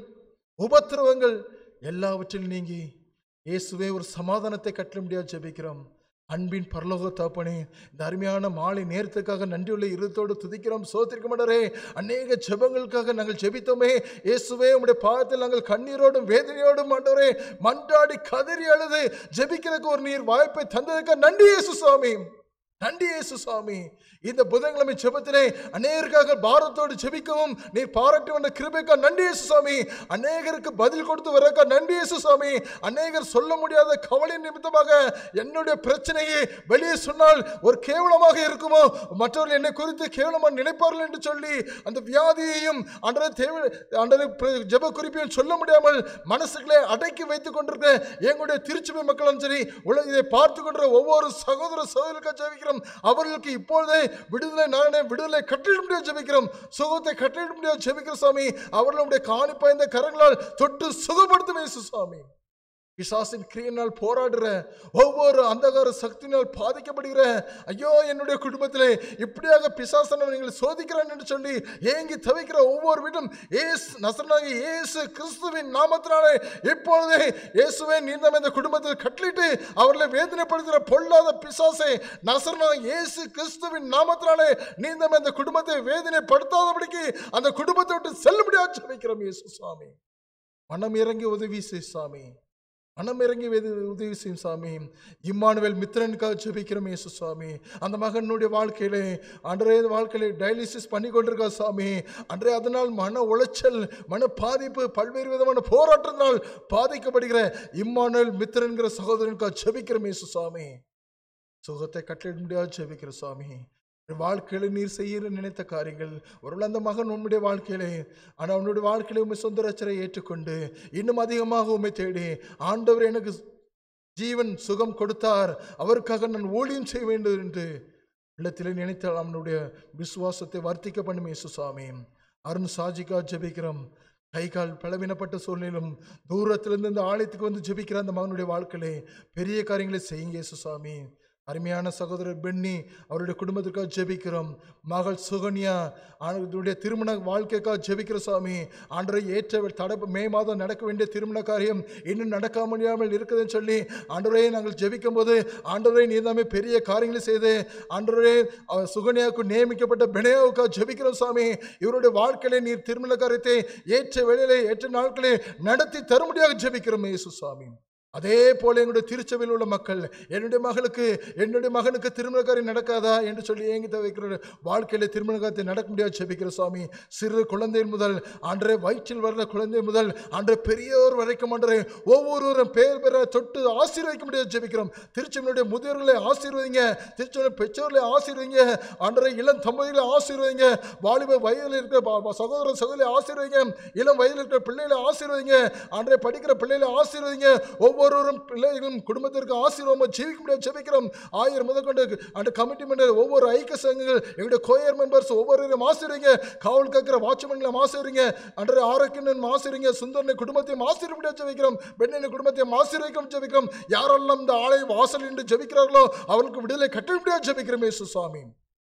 உபத்திரவங்கள் எல்லாவற்றிலும் நீங்கி இயேசுவே ஒரு சமாதானத்தை கட்ட முடியாது ஜெபிக்கிறோம் அன்பின் பரலோக தாப்பனே இந்த அருமையான மாலை நேரத்துக்காக நன்றியுள்ள இருத்தோடு துதிக்கிறோம் சோத்திருக்க மாட்டரே அநேக ஜெபங்களுக்காக நாங்கள் ஜெபித்தோமே இயேசுவே உம்முடைய பாதத்தில் நாங்கள் கண்ணீரோடும் வேதனையோடும் ஆண்டவரே மன்றாடி கதறி அழுது ஜெபிக்கிறதுக்கு ஒரு நீர் வாய்ப்பை தந்ததுக்கு நன்றி இயேசு சுவாமி நன்றி இயேசு சுவாமி இந்த புதன்கிழமை ஜெபத்திலே அநேகருக்காக பாரத்தோடு ஜெபிக்கவும் நீர் பாராட்டி வந்த கிருபைக்கா நன்றி இயேசு சுவாமி அநேகருக்கு பதில் கொடுத்து வரக்கா நன்றி இயேசு சுவாமி அநேகர் சொல்ல முடியாத கவலை நிமித்தமாக என்னுடைய பிரச்சனையை வெளியே சொன்னால் ஒரு கேவலமாக இருக்குமோ மற்றவர்கள் என்னை குறித்து கேவலமாக நினைப்பார்கள் என்று சொல்லி அந்த வியாதியையும் அன்றரை தேவை அன்றரை பிர- ஜெப குறிப்பையும் சொல்ல முடியாமல் மனசுகளை அடக்கி வைத்துக் கொண்டிருக்க எங்களுடைய திருச்சுமை மக்களும் சரி உலக இதை பார்த்து கொண்டிருக்கிற ஒவ்வொரு சகோதர சகோதரருக்காக ஜெபிக்கிறோம் அவர்களுக்கு இப்பொழுதே விடுதலை நானே விடுதலை கட்டிட முடியாது ஜெபிக்கிறோம் சுகத்தை கட்டிட முடியாது ஜெபிக்கிறோம் சுவாமி அவர்களுடைய காணிப்பாய்ந்த கரங்களால் தொட்டு சுகப்படுத்தும் இயேசு சுவாமி பிசாசின் கிரியனால் போராடுற ஒவ்வொரு அந்தகார சக்தியினால் பாதிக்கப்படுகிற ஐயோ என்னுடைய குடும்பத்திலே இப்படியாக பிசாசனை நீங்கள் சோதிக்கிறேன் என்று சொல்லி ஏங்கி தவிக்கிற ஒவ்வொரு வீடும் ஏசு நசனாகி இயேசு கிறிஸ்துவின் நாமத்தினாலே இப்பொழுதே இயேசுவே நீந்தம் இந்த குடும்பத்தில் கட்டளிட்டு அவர்களை வேதனைப்படுத்துகிற பொல்லாத பிசாசை நசனாக இயேசு கிறிஸ்துவின் நாமத்தினாலே நீந்தம் இந்த குடும்பத்தை வேதனைப்படுத்தாதபடிக்கு அந்த குடும்பத்தை விட்டு செல்லுபடியாக வைக்கிறோம் இயேசு சுவாமி மனம் இறங்கி உதவி செய் சாமி மனம் இறங்கி வெது- உதவி செய்யும் சாமி இம்மானுவேல் மித்திரனுக்காக ஜெபிக்கிறோம் இயேசு சுவாமி அந்த மகனுடைய வாழ்க்கையிலே அன்றே வாழ்க்கையில டயாலிசிஸ் பண்ணி கொண்டிருக்கா சாமி அன்றே அதனால் மன உளைச்சல் மன பாதிப்பு பல்வேறு விதமான போராட்டத்தினால் பாதிக்கப்படுகிற இம்மானுவேல் மித்திரன்கிற சகோதரனுக்காக ஜெபிக்கிறோம் இயேசு சுவாமி சுகத்தை கட்டளிட முடியாது ஜெபிக்கிற சுவாமி உன் வாழ்க்கையில நீர் செய்ய நினைத்த காரியங்கள் ஒரு அந்த மகன் உன்னுடைய வாழ்க்கையிலே ஆனால் அவனுடைய வாழ்க்கையில உண்மை சொந்த ரச்சரை ஏற்றுக்கொண்டு இன்னும் அதிகமாக உண்மை தேடி ஆண்டவர் எனக்கு ஜீவன் சுகம் கொடுத்தார் அவருக்காக நான் ஊழியம் செய்ய வேண்டும் என்று உள்ளத்திலே நினைத்தால் அவனுடைய விசுவாசத்தை வர்த்திக்க பண்ணும் இயேசு சுவாமி அருண் சாஜிக்கா ஜெபிக்கிறோம் கை கால் பலவீனப்பட்ட சூழ்நிலும் தூரத்திலிருந்து இந்த ஆலயத்துக்கு வந்து ஜெபிக்கிற அந்த மகனுடைய வாழ்க்கையிலே பெரிய காரியங்களை செய்யுங்க இயேசு சுவாமி அருமையான சகோதரர் பென்னி அவருடைய குடும்பத்திற்காக ஜெபிக்கிறோம் மகள் சுகன்யா அவருடைய திருமண வாழ்க்கைக்காக ஜெபிக்கிற சுவாமி ஆண்டரை ஏற்ற தடை மே மாதம் நடக்க வேண்டிய திருமண காரியம் இன்னும் நடக்க முடியாமல் இருக்குதுன்னு சொல்லி ஆண்டவரே நாங்கள் ஜெபிக்கும் போது ஆண்டவரே நீதாமே பெரிய காரியங்களை செய்து ஆண்டவரே அவர் சுகன்யாவுக்கு நியமிக்கப்பட்ட பெனேவுக்காக ஜெபிக்கிறோம் சுவாமி இவருடைய வாழ்க்கையிலே நீர் திருமண காரியத்தை ஏற்ற வேளையிலே ஏற்ற நாட்களே நடத்தி தரும்படியாக ஜெபிக்கிறோம் இயேசு சுவாமி அதே போல எங்களுடைய திருச்சபையில் உள்ள மக்கள் என்னுடைய மகளுக்கு என்னுடைய மகனுக்கு திருமண காரியம் நடக்காதா என்று சொல்லி ஏங்கி தவிக்கிற வாழ்க்கையில திருமண காரியத்தை நடக்க முடியாது ஜெபிக்கிற சுவாமி சிறு குழந்தை முதல் அன்றே வயிற்றில் வர்ற குழந்தை முதல் அன்றே பெரியோர் வரைக்கும் அன்றே ஒவ்வொருவரும் பேர் பெற தொட்டு ஆசீர்வதிக்க முடியாது ஜெபிக்கிறோம் திருச்சபையினுடைய முதியோர்களை ஆசீர்வதிங்க திருச்சபையுடைய பெற்றோர்களை ஆசீர்வதிங்க அன்றே இளம் தம்பதிகளை ஆசீர்வதிங்க வாலிப வயதில் இருக்கிற ப- ப- சகோதர சகோதரி ஆசீர்வதிங்க இளம் வயதில் இருக்கிற பிள்ளைகளை ஆசீர்வதிங்க அன்றே படிக்கிற பிள்ளைகளை ஆசீர்வதிங்க ஒவ்வொருவரும் பிள்ளைகளும் குடும்பத்திற்கு ஆசீர்வாதமாக ஜீவிக்க முடியாது ஜெபிக்கிறோம் ஆயிரம் முதற்கொண்டு அந்த கமிட்டி மெம்பர் ஒவ்வொரு ஐக்கிய சங்கங்கள் எங்களுடைய கோயர் மெம்பர்ஸ் ஒவ்வொருவரையும் ஆசீர்வதிங்க காவல் காக்கிற வாட்ச்மேன்களை ஆசீர்வதிங்க அன்றே ஆரோக்கியன் ஆசீர்வதிங்க சுந்தரனை குடும்பத்தையும் ஆசீர்வ முடியாது ஜெபிக்கிறோம் பெண்ணின் குடும்பத்தையும் ஆசீர்வதிக்கும் ஜெபிக்கிறோம் யாரெல்லாம் இந்த ஆலய வாசல் என்று ஜெபிக்கிறார்களோ அவர்களுக்கு விடுதலை கட்ட முடியாது ஜெபிக்கிறோம் இயேசு சுவாமி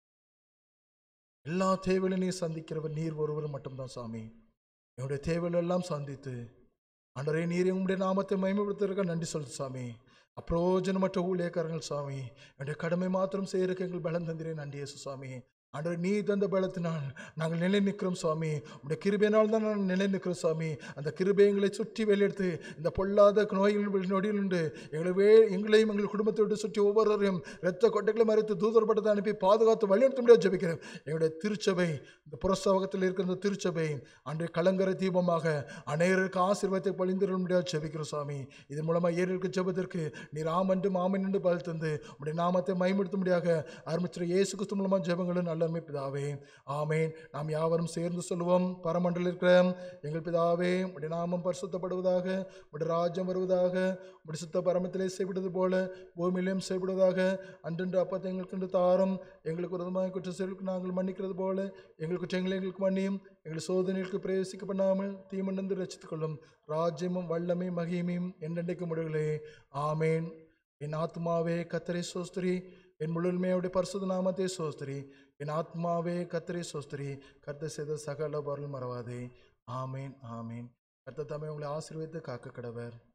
எல்லா தேவையிலும் நீர் சந்திக்கிறவர் நீர் ஒருவர் மட்டும்தான் சாமி என்னுடைய தேவைகள் எல்லாம் சந்தித்து ஆண்டவரே நீர் உங்களுடைய நாமத்தை மகிமைப்படுத்துறதுக்கு நன்றி சொல்லு சாமி அப்பிரோஜனமற்ற ஊழியக்காரங்கள் சாமி என்னுடைய கடமை மாத்திரம் செய்யறதுக்கு எங்கள் பலம் தந்திரே நன்றி இயேசு சாமி ஆண்டவர் நீ தந்த பலத்தினால் நாங்கள் நிலை நிற்கிறோம் சுவாமி உடைய கிருபையினால் தான் நாங்கள் நிலை நிற்கிறோம் சுவாமி அந்த கிருபை எங்களை சுற்றி வெளியெடுத்து இந்த பொல்லாத நோய்கள் நொடியில் உண்டு எங்களை வே எங்களையும் எங்கள் குடும்பத்தை விட்டு சுற்றி ஒவ்வொருவரையும் இரத்த கொட்டைகளை மறைத்து தூதர்பட்டத்தை அனுப்பி பாதுகாத்து வழிநடத்த முடியாது ஜெபிக்கிறேன் எங்களுடைய திருச்சபை இந்த புறசவகத்தில் இருக்கிற இந்த திருச்சபை அன்றைய கலங்கரை தீபமாக அநேகருக்கு ஆசீர்வாதத்தை பழிந்திட முடியாது ஜெபிக்கிறோம் சுவாமி இதன் மூலமாக ஏழருக்கு ஜெபத்திற்கு நீர் ஆமென்று மாமன் என்று பதில் தந்து உடைய நாமத்தை மயப்படுத்த முடியாக ஆரம்பிச்சிட இயேசு கிறிஸ்து மூலமாக ஜெபங்களும் நல்லமை பிதாவே ஆமேன் நாம் யாவரும் சேர்ந்து சொல்லுவோம் பரமண்டல இருக்கிற எங்கள் பிதாவே உடைய நாமம் பரிசுத்தப்படுவதாக உடைய ராஜ்யம் வருவதாக உடைய சுத்த பரமத்திலே செய்விடுவது போல பூமியிலும் செய்விடுவதாக அன்றென்று அப்பத்தை எங்களுக்கு தாரும் எங்களுக்கு விரதமாக குற்ற செயலுக்கு நாங்கள் மன்னிக்கிறது போல எங்கள் குற்றங்களை எங்களுக்கு மன்னியும் எங்கள் சோதனைகளுக்கு பிரவேசிக்க பண்ணாமல் தீமண்டந்து ரசித்துக் கொள்ளும் ராஜ்யமும் வல்லமை மகிமையும் என்றென்றைக்கு முடிவுகளே ஆமேன் என் ஆத்மாவே கத்தரை சோஸ்திரி என் முழுமையோடைய பரிசுத்த நாமத்தை சோஸ்திரி என் ஆத்மாவே கத்தரை சோஸ்திரி கத்த செய்த சகல பொருள் மறவாதே ஆமேன் ஆமேன் கர்த்தர் தம்மை உங்களை ஆசீர்வதித்து காக்க கடவர்